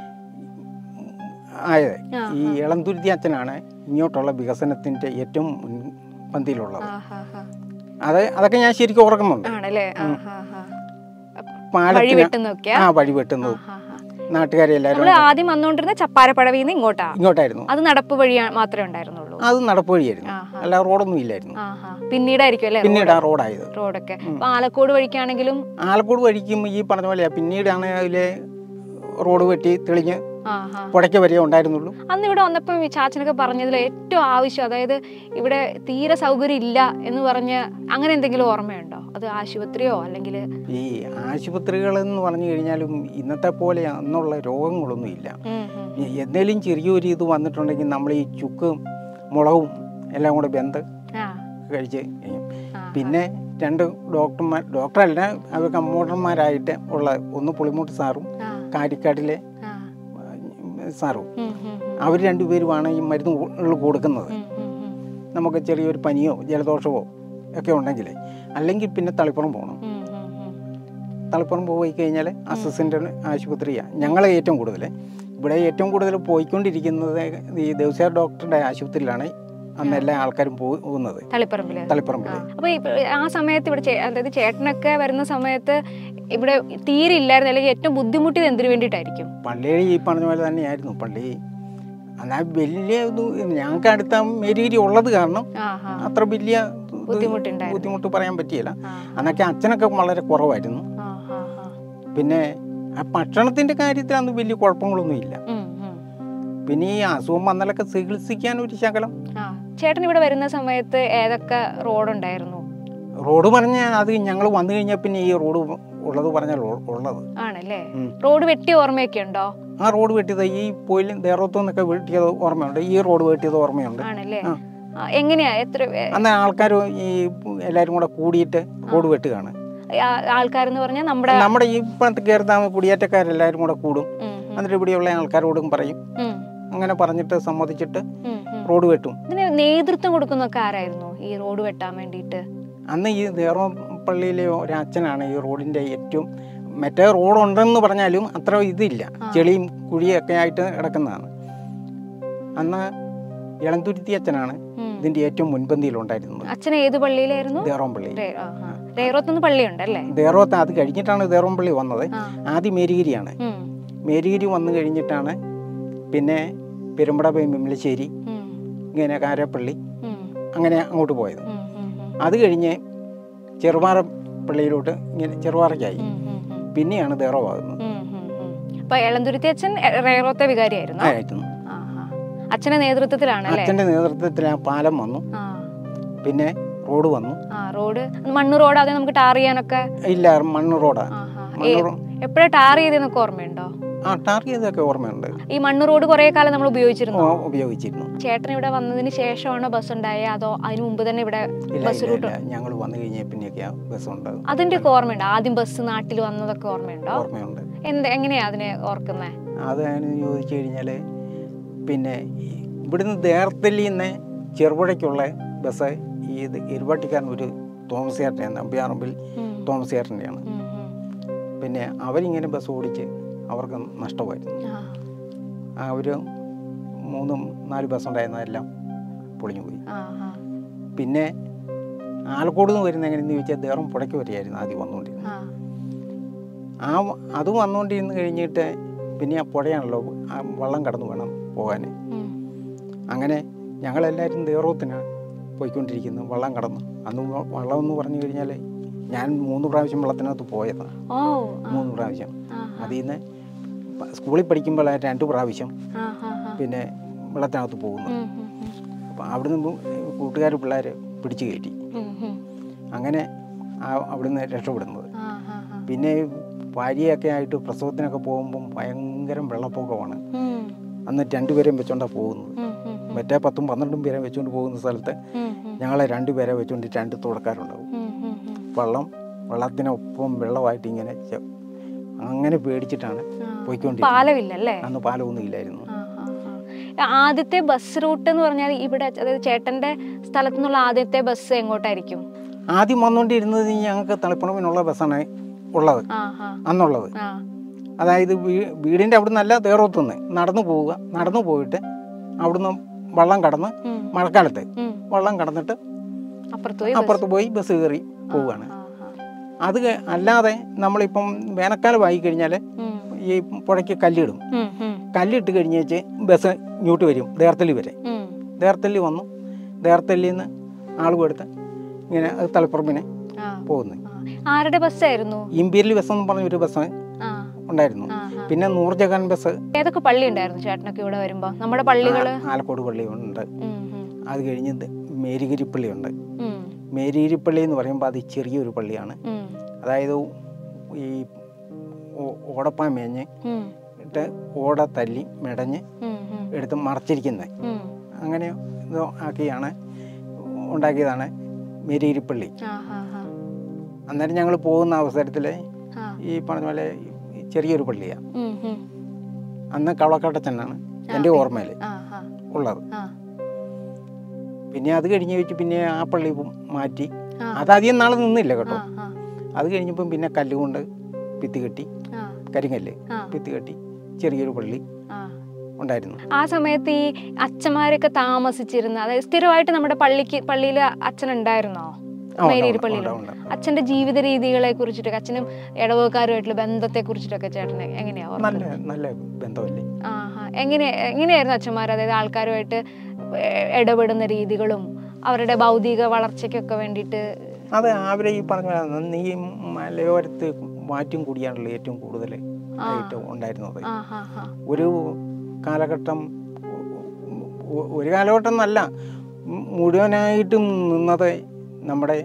ആയത് ആ, ഈ ഇളംതുരുത്തി അച്ഛനാണ് ഇങ്ങോട്ടുള്ള വികസനത്തിൻ്റെ ഏറ്റവും മുൻപന്തിയിലുള്ളത് ആ, ആ, ആ. അത് അതൊക്കെ ഞാൻ ശരിക്കും ഓർക്കുന്നുണ്ട് ആണല്ലേ ആ, ആ, ആ. വഴി പാലത്തിന് വെട്ടുന്നൊക്കെയാ ആ വഴി വെട്ടുന്നത് ആ, ആ. നാട്ടുകാരെ എല്ലാവരും നമ്മള് ആദ്യം വന്നുകൊണ്ടിരുന്ന ചപ്പാരപ്പടവിന്ന് ഇങ്ങോട്ടാ ഇങ്ങോട്ടായിരുന്നു അത് നടപ്പ് വഴി മാത്രമേ ഉണ്ടായിരുന്നുള്ളൂ അത് നടപ്പ് വഴിയായിരുന്നു ആ, ആ. അല്ല റോഡൊന്നും ഇല്ലായിരുന്നു ആ, ആ. പിന്നീടായിരിക്കും അല്ലേ പിന്നീട് ആ റോഡായത് റോഡൊക്കെ അപ്പൊ ആലക്കോട് വഴിക്കാണെങ്കിലും ആലക്കോട് വഴിക്കും ഈ പറഞ്ഞ പോലെയാ പിന്നീടാണ് അതിലെ റോഡ് വെട്ടി തെളിഞ്ഞ് ആ ആ പുഴയ്ക്ക് വരെ ഉണ്ടായിരുന്നുള്ളൂ അന്ന് ഇവിടെ വന്നപ്പോൾ ഈ ചാച്ചനൊക്കെ പറഞ്ഞതിൽ ഏറ്റവും ആവശ്യം അതായത് ഇവിടെ തീരെ സൗകര്യം ഇല്ല എന്ന് പറഞ്ഞ് അങ്ങനെ എന്തെങ്കിലും ഓർമ്മയുണ്ടോ അത് ആശുപത്രിയോ അല്ലെങ്കിൽ ഈ ആശുപത്രികൾ എന്ന് പറഞ്ഞു കഴിഞ്ഞാലും ഇന്നത്തെ പോലെ അന്നുള്ള രോഗങ്ങളൊന്നും ഇല്ല ഈ എന്തെങ്കിലും ചെറിയൊരു ഇത് വന്നിട്ടുണ്ടെങ്കിൽ നമ്മൾ ഈ ചുക്കും മുളകും എല്ലാം കൂടെ ബന്ധ് ആ കഴിച്ച് ചെയ്യും ആ, പിന്നെ രണ്ട് ഡോക്ടർമാർ ഡോക്ടറല്ല അവർ കമ്പൗണ്ടർമാരായിട്ട് ഉള്ള ഒന്ന് പുളിമൂട്ട് സാറും ആ, കാരിക്കാട്ടിലെ ആ. സാറും ഉം, ഉം, ഉം, അവർ രണ്ടുപേരുമാണ് ഈ മരുന്ന് കൊടുക്കുന്നത് ഉം, ഉം, ഉം, നമുക്ക് ചെറിയൊരു പനിയോ ജലദോഷമോ ഒക്കെ ഉണ്ടെങ്കിൽ അല്ലെങ്കിൽ പിന്നെ തളിപ്പുറം പോകണം ഉം, ഉം, ഉം. തളിപ്പുറം പോയി കഴിഞ്ഞാൽ അസിസ്റ്റൻ്റ് ആശുപത്രിയാണ് ഞങ്ങളെ ഏറ്റവും കൂടുതൽ ഇവിടെ ഏറ്റവും കൂടുതൽ പോയിക്കൊണ്ടിരിക്കുന്നത് ഈ ദേവസ്വ ഡോക്ടറുടെ ആശുപത്രിയിലാണ് അന്ന് എല്ലാ ആൾക്കാരും പോകുന്നത് തളിപ്പറമ്പില് തളിപ്പറമ്പിൽ അപ്പൊ ഈ- ആ സമയത്ത് ഇവിടെ ചേ- അതായത് ചേട്ടനൊക്കെ വരുന്ന സമയത്ത് ഇവിടെ തീരെ ഇല്ലായിരുന്നു അല്ലെങ്കിൽ ഏറ്റവും ബുദ്ധിമുട്ടിയത് എന്തിനു വേണ്ടിയിട്ടായിരിക്കും പള്ളിയിൽ ഈ പറഞ്ഞ പോലെ തന്നെയായിരുന്നു പള്ളി എന്നാൽ വലിയ ഇത് ഞങ്ങൾക്ക് അടുത്ത മേരീരി ഉള്ളത് കാരണം ആ ഹാ അത്ര വലിയ ഇത് ബുദ്ധിമുട്ടുണ്ടായിരുന്നു. ബുദ്ധിമുട്ട് പറയാൻ പറ്റിയില്ല ആ, അന്നൊക്കെ അച്ഛനൊക്കെ വളരെ കുറവായിരുന്നു ആ, ആ, ആ. പിന്നെ ആ ഭക്ഷണത്തിൻ്റെ കാര്യത്തിൽ അന്ന് വലിയ കുഴപ്പങ്ങളൊന്നും ഇല്ല ഉം, ഉം. പിന്നെ ഈ അസുഖം വന്നാലൊക്കെ ചികിത്സിക്കാൻ ഒരു ശകലം ആ ചേട്ടൻ ഇവിടെ വരുന്ന സമയത്ത് ഏതൊക്കെ റോഡുണ്ടായിരുന്നു റോഡ് പറഞ്ഞാൽ അത് ഞങ്ങൾ വന്നു കഴിഞ്ഞാൽ പിന്നെ ഈ റോഡ് ഉള്ളത് പറഞ്ഞാൽ ഉ- ഉള്ളത് ആണല്ലേ ഉം. റോഡ് വെട്ടി ഓർമ്മയൊക്കെ ഉണ്ടോ ആ റോഡ് വെട്ടിയത് ഈ പോയിലും ദേറത്തു നിന്നൊക്കെ വെട്ടിയത് ഓർമ്മയുണ്ട് ഈ റോഡ് വെട്ടിയത് ഓർമ്മയുണ്ട് ആണല്ലേ ആ. ആ, എങ്ങനെയാ എത്ര ഏ- അന്ന് ആൾക്കാർ ഈ എല്ലാവരും കൂടെ കൂടിയിട്ട് റോഡ് വെട്ടുകയാണ് ആ- ആൾക്കാരെന്ന് പറഞ്ഞാൽ നമ്മുടെ നമ്മുടെ ഈ ഇപ്പോഴത്തെ കയറി താമസ കുടിയേറ്റക്കാരെല്ലാവരും കൂടെ കൂടും ഉം, ഉം, എന്നിട്ട് ഇവിടെയുള്ള ആൾക്കാരോടും പറയും ഉം, അങ്ങനെ പറഞ്ഞിട്ട് സമ്മതിച്ചിട്ട് ഉം, ഉം. റോഡ് വെട്ടും ഇതിന് നേതൃത്വം കൊടുക്കുന്നൊക്കെ ആരായിരുന്നു ഈ റോഡ് വെട്ടാൻ വേണ്ടിയിട്ട് അന്ന് ഈ ദേറോ പള്ളിയിലെ ഒരു അച്ഛനാണ് ഈ റോഡിൻ്റെ ഏറ്റവും മറ്റേ റോഡുണ്ടെന്ന് പറഞ്ഞാലും അത്ര ഇതില്ല ചെളിയും കുഴിയൊക്കെ ആയിട്ട് കിടക്കുന്നതാണ് അന്ന് ഇളന്തുരുത്തി അച്ഛനാണ് ഉം. ഇതിൻ്റെ ഏറ്റവും മുൻപന്തിയിലുണ്ടായിരുന്നത് അച്ഛൻ ഏത് പള്ളിയിലായിരുന്നു ദേറോം പള്ളി റേറോത്തുനിന്ന് പള്ളിയുണ്ടല്ലേ ദേറോത്ത് അത് കഴിഞ്ഞിട്ടാണ് ദേറോം പള്ളി വന്നത് ആ. ആദ്യം മേരിഗിരിയാണ് ഉം, മേരിഗിരി വന്നു കഴിഞ്ഞിട്ടാണ് പിന്നെ പെരുമ്പട വിമലശ്ശേരി ഉം, ഇങ്ങനെ കാരപ്പള്ളി ഉം, അങ്ങനെ അങ്ങോട്ട് പോയത് ഉം, ഉം, ഉം, അത് കഴിഞ്ഞ് ചെറുപാറ പള്ളിയിലോട്ട് ഇങ്ങനെ ചെറുപാറയ്ക്കായി ഉം, ഉം, ഉം, പിന്നെയാണ് ദേറോ ആകുന്നത് ഉം, ഉം, ഉം. അപ്പൊ എളന്തുരുത്തി അച്ഛൻ എ- റേറോത്തെ വികാരിയായിരുന്നു ആയിരുന്നു ആ, ആ. അച്ഛന്റെ നേതൃത്വത്തിലാണ് അല്ലേ അച്ഛൻ്റെ നേതൃത്വത്തിൽ ആ പാലം വന്നു ആ പിന്നെ റോഡ് വന്നു ആ റോഡ് മണ്ണ് റോഡ് അത് നമുക്ക് ടാർ ചെയ്യാനൊക്കെ ഇല്ല മണ്ണ് റോഡാ മണ്ണ് റോ- എപ്പോഴാ ടാർ ചെയ്തെന്നൊക്കെ ഓർമ്മയുണ്ടോ ആ ടാർ ചെയ്തൊക്കെ ഓർമ്മയുണ്ട് ഈ മണ്ണ് റോഡ് കുറെ കാലം നമ്മൾ ഉപയോഗിച്ചിരുന്നു ഓ, ഉപയോഗിച്ചിരുന്നു ചേട്ടൻ ഇവിടെ വന്നതിന് ശേഷമാണോ ബസ് ഉണ്ടായത് അതോ അതിനു മുമ്പ് തന്നെ ഇവിടെ ഇല്ല ബസ് ഇല്ല റൂട്ട് ഇല്ല ഞങ്ങൾ വന്നു കഴിഞ്ഞ പിന്നെയൊക്കെയാ ബസ്സുണ്ട് അതിന്റെ ഒക്കെ ഓർമ്മയുണ്ടോ ആദ്യം ബസ് നാട്ടിൽ വന്നതൊക്കെ ഓർമ്മയുണ്ടോ ഓർമ്മയുണ്ട് എന്ത് എങ്ങനെയാ അതിനെ ഓർക്കുന്നേ അത് അതിന് ചോദിച്ചു കഴിഞ്ഞാൽ പിന്നെ ഈ ഇവിടുന്ന് ദേർത്തല്ലിൽ നിന്ന് ചെറുപുഴയ്ക്കുള്ള ബസ് ഈ ഇത് ഇരുവാട്ടിക്കാരൻ ഒരു തോമസ് ചേട്ടൻ്റെ നമ്പ്യാറമ്പിൽ തോമസ് ചേട്ടൻ്റെയാണ് പിന്നെ അവരിങ്ങനെ ബസ് ഓടിച്ച് അവർക്ക് നഷ്ടമായിരുന്നു ആ ഒരു മൂന്നും നാല് ബസ് ഉണ്ടായിരുന്നതെല്ലാം പൊളിഞ്ഞു പോയി പിന്നെ ആലക്കോട് നിന്ന് വരുന്ന എങ്ങനെയെന്ന് ചോദിച്ചാൽ ദേറും പുഴയ്ക്ക് വരെയായിരുന്നു ആദ്യം വന്നുകൊണ്ടിരുന്നത് ആ വ- അത് വന്നുകൊണ്ടിരുന്ന് കഴിഞ്ഞിട്ട് പിന്നെ ആ പുഴയാണല്ലോ ആ വള്ളം കടന്നു വേണം പോകാൻ അങ്ങനെ ഞങ്ങളെല്ലാവരും ദേറോത്തിനാണ് പോയിക്കൊണ്ടിരിക്കുന്നത് വള്ളം കടന്നു അന്ന് വ- വള്ളം എന്ന് പറഞ്ഞു കഴിഞ്ഞാൽ ഞാൻ മൂന്ന് പ്രാവശ്യം വെള്ളത്തിനകത്ത് പോയതാണ് ഓ മൂന്ന് പ്രാവശ്യം ആ, അതിൽ നിന്ന് പ- സ്കൂളിൽ പഠിക്കുമ്പോൾ രണ്ട് പ്രാവശ്യം ആ, ആ, ആ. പിന്നെ വെള്ളത്തിനകത്ത് പോകുന്നു ഉം, ഉം, ഉം. അപ്പം അവിടുന്ന് കൂട്ടുകാർ പിള്ളേർ പിടിച്ചു കയറ്റി ഉം, ഉം. അങ്ങനെ ആ അവിടുന്ന് രക്ഷപ്പെടുന്നത് ആ, ആ, ആ. പിന്നെ ഭാര്യയൊക്കെ ആയിട്ട് പ്രസവത്തിനൊക്കെ പോകുമ്പം ഭയങ്കര വെള്ളപ്പൊക്കമാണ് ഉം, അന്ന് രണ്ടുപേരെയും വെച്ചോണ്ടാണ് പോകുന്നത് ഉം, ഉം, മറ്റേ പത്തും പന്ത്രണ്ടും പേരെ വെച്ചുകൊണ്ട് പോകുന്ന സ്ഥലത്ത് ഉം, ഉം, ഞങ്ങളെ രണ്ടുപേരെ വെച്ചുകൊണ്ട് രണ്ട് തുടക്കാരുണ്ടാവും ഉം, ഉം, ഉം. വെള്ളം വെള്ളത്തിനൊപ്പം വെള്ളമായിട്ട് ഇങ്ങനെ ചെ- അങ്ങനെ പേടിച്ചിട്ടാണ് ആ. പോയിക്കൊണ്ടിരുന്നത് പാലമില്ലല്ലേ അന്ന് പാലമൊന്നും ഇല്ലായിരുന്നു ആ, ആ, ആ. ആദ്യത്തെ ബസ് റൂട്ട് എന്ന് പറഞ്ഞാൽ ഇവിടെ അതായത് ചേട്ടന്റെ സ്ഥലത്തു നിന്നുള്ള ആദ്യത്തെ ബസ് എങ്ങോട്ടായിരിക്കും ആദ്യം വന്നുകൊണ്ടിരുന്നത് ഞങ്ങൾക്ക് തളിപ്പുറമിനുള്ള ബസ്സാണ് ഉള്ളത് ആ ആ അന്നുള്ളത് ആ അതായത് വീ വീടിൻ്റെ അവിടെ നിന്നല്ല ദേറോത്തുനിന്ന് നടന്നു പോവുക നടന്നു പോയിട്ട് അവിടുന്ന് വള്ളം കടന്ന് ഉം, മഴക്കാലത്ത് ഉം. വള്ളം കടന്നിട്ട് അപ്പുറത്ത് പോയി ബസ്- അപ്പുറത്ത് പോയി ബസ് കയറി പോവുകയാണ് ആ, ആ. അത് ക- അല്ലാതെ നമ്മളിപ്പം വേനൽക്കാലമായി കഴിഞ്ഞാൽ ഉം, ഈ പുഴയ്ക്ക് കല്ലിടും ഉം, ഉം, കല്ലിട്ട് കഴിഞ്ഞേച്ച് ബസ് ഇങ്ങോട്ട് വരും ദേർത്തല്ലി വരെ ഉം. ദേർത്തല്ലി വന്നു ദേർത്തല്ലിയിൽ നിന്ന് ആളും എടുത്ത് ഇങ്ങനെ അത് തളിപ്പുറമ്പിനെ ആ, പോകുന്നു ആ. ആരുടെ ബസ്സായിരുന്നു ഇമ്പീരിയൽ ബസ് എന്ന് പറഞ്ഞ ഒരു ബസ് ആ ഉണ്ടായിരുന്നു ആ, ആ. പിന്നെ നൂർജഹാൻ ബസ് ഏതൊക്കെ പള്ളി ഉണ്ടായിരുന്നു ചേട്ടനൊക്കെ ഇവിടെ വരുമ്പോ നമ്മുടെ പള്ളികള് ആ- ആലക്കോട് പള്ളിയുണ്ട് ഉം, ഉം, അത് കഴിഞ്ഞ് ദ- മേരിഗിരിപ്പള്ളിയുണ്ട് ഉം, മേരിഗിരിപ്പള്ളി എന്ന് പറയുമ്പോൾ അത് ചെറിയൊരു പള്ളിയാണ് ഉം, അതായത് ഈ ഓ- ഓടപ്പാൻ മേഞ്ഞ് ഉം, ഇട്ട് ഓട തല്ലി മെടഞ്ഞ് ഉം, ഉം, എടുത്ത് മറച്ചിരിക്കുന്നത് ഉം. അങ്ങനെ ഇത് ആക്കിയാണ് ഉണ്ടാക്കിയതാണ് മേരിഗിരിപ്പള്ളി ആ, ആ, ആ. അന്നേരം ഞങ്ങൾ പോകുന്ന അവസരത്തിൽ ആ, ഈ പറഞ്ഞ പോലെ ഈ ചെറിയൊരു പള്ളിയാണ് ഉം, ഉം. അന്ന് കവളക്കാട്ടച്ചനാണ് എൻ്റെ ഓർമ്മയിൽ ആ, ആ, ഉള്ളത് ആ, പിന്നെ അത് കഴിഞ്ഞ് വെച്ച് പിന്നെ ആ പള്ളി മാറ്റി ആ. അത് അധികം നാളെ നിന്നില്ല കേട്ടോ ആ, ആ, അത് കഴിഞ്ഞപ്പം പിന്നെ കല്ലുകൊണ്ട് ഭിത്തി കെട്ടി ആ, കരിങ്കല്ല് ആ. ഭിത്തി കെട്ടി ചെറിയൊരു പള്ളി ആ. ഉണ്ടായിരുന്നു ആ സമയത്ത് ഈ അച്ഛന്മാരൊക്കെ താമസിച്ചിരുന്ന അതായത് സ്ഥിരമായിട്ട് നമ്മുടെ പള്ളിക്ക് പള്ളിയിൽ അച്ഛൻ ഉണ്ടായിരുന്നോ ഉണ്ട്, മേരീരി ഉണ്ട്, പള്ളിയിലുണ്ട് ഉണ്ട്, ഉണ്ട്. അച്ഛന്റെ ജീവിത രീതികളെ കുറിച്ചിട്ടൊക്കെ അച്ഛനും ഇടവക്കാരുമായിട്ടുള്ള ബന്ധത്തെ കുറിച്ചിട്ടൊക്കെ ചേട്ടന് എങ്ങനെയാ നല്ല ഓർക്കുന്നത്? നല്ല ബന്ധമല്ലേ ആഹാ. എങ്ങനെ എങ്ങനെയായിരുന്നു അച്ഛന്മാർ അതായത് ആൾക്കാരുമായിട്ട് ഏ- ഇടപെടുന്ന രീതികളും അവരുടെ ഭൗതിക വളർച്ചയ്ക്കൊക്കെ വേണ്ടിയിട്ട് അത് അവരെ ഈ പറഞ്ഞ പോലെ നീ മലയോരത്ത് മാറ്റും കൂടിയാണല്ലോ ഏറ്റവും കൂടുതൽ ആയിട്ട് ഉണ്ടായിരുന്നത് ആഹാ, ഹാ. ഒരു കാലഘട്ടം ഒ- ഒരു കാലഘട്ടം എന്നല്ല മു- മുഴുവനായിട്ടും നിന്നത് നമ്മുടെ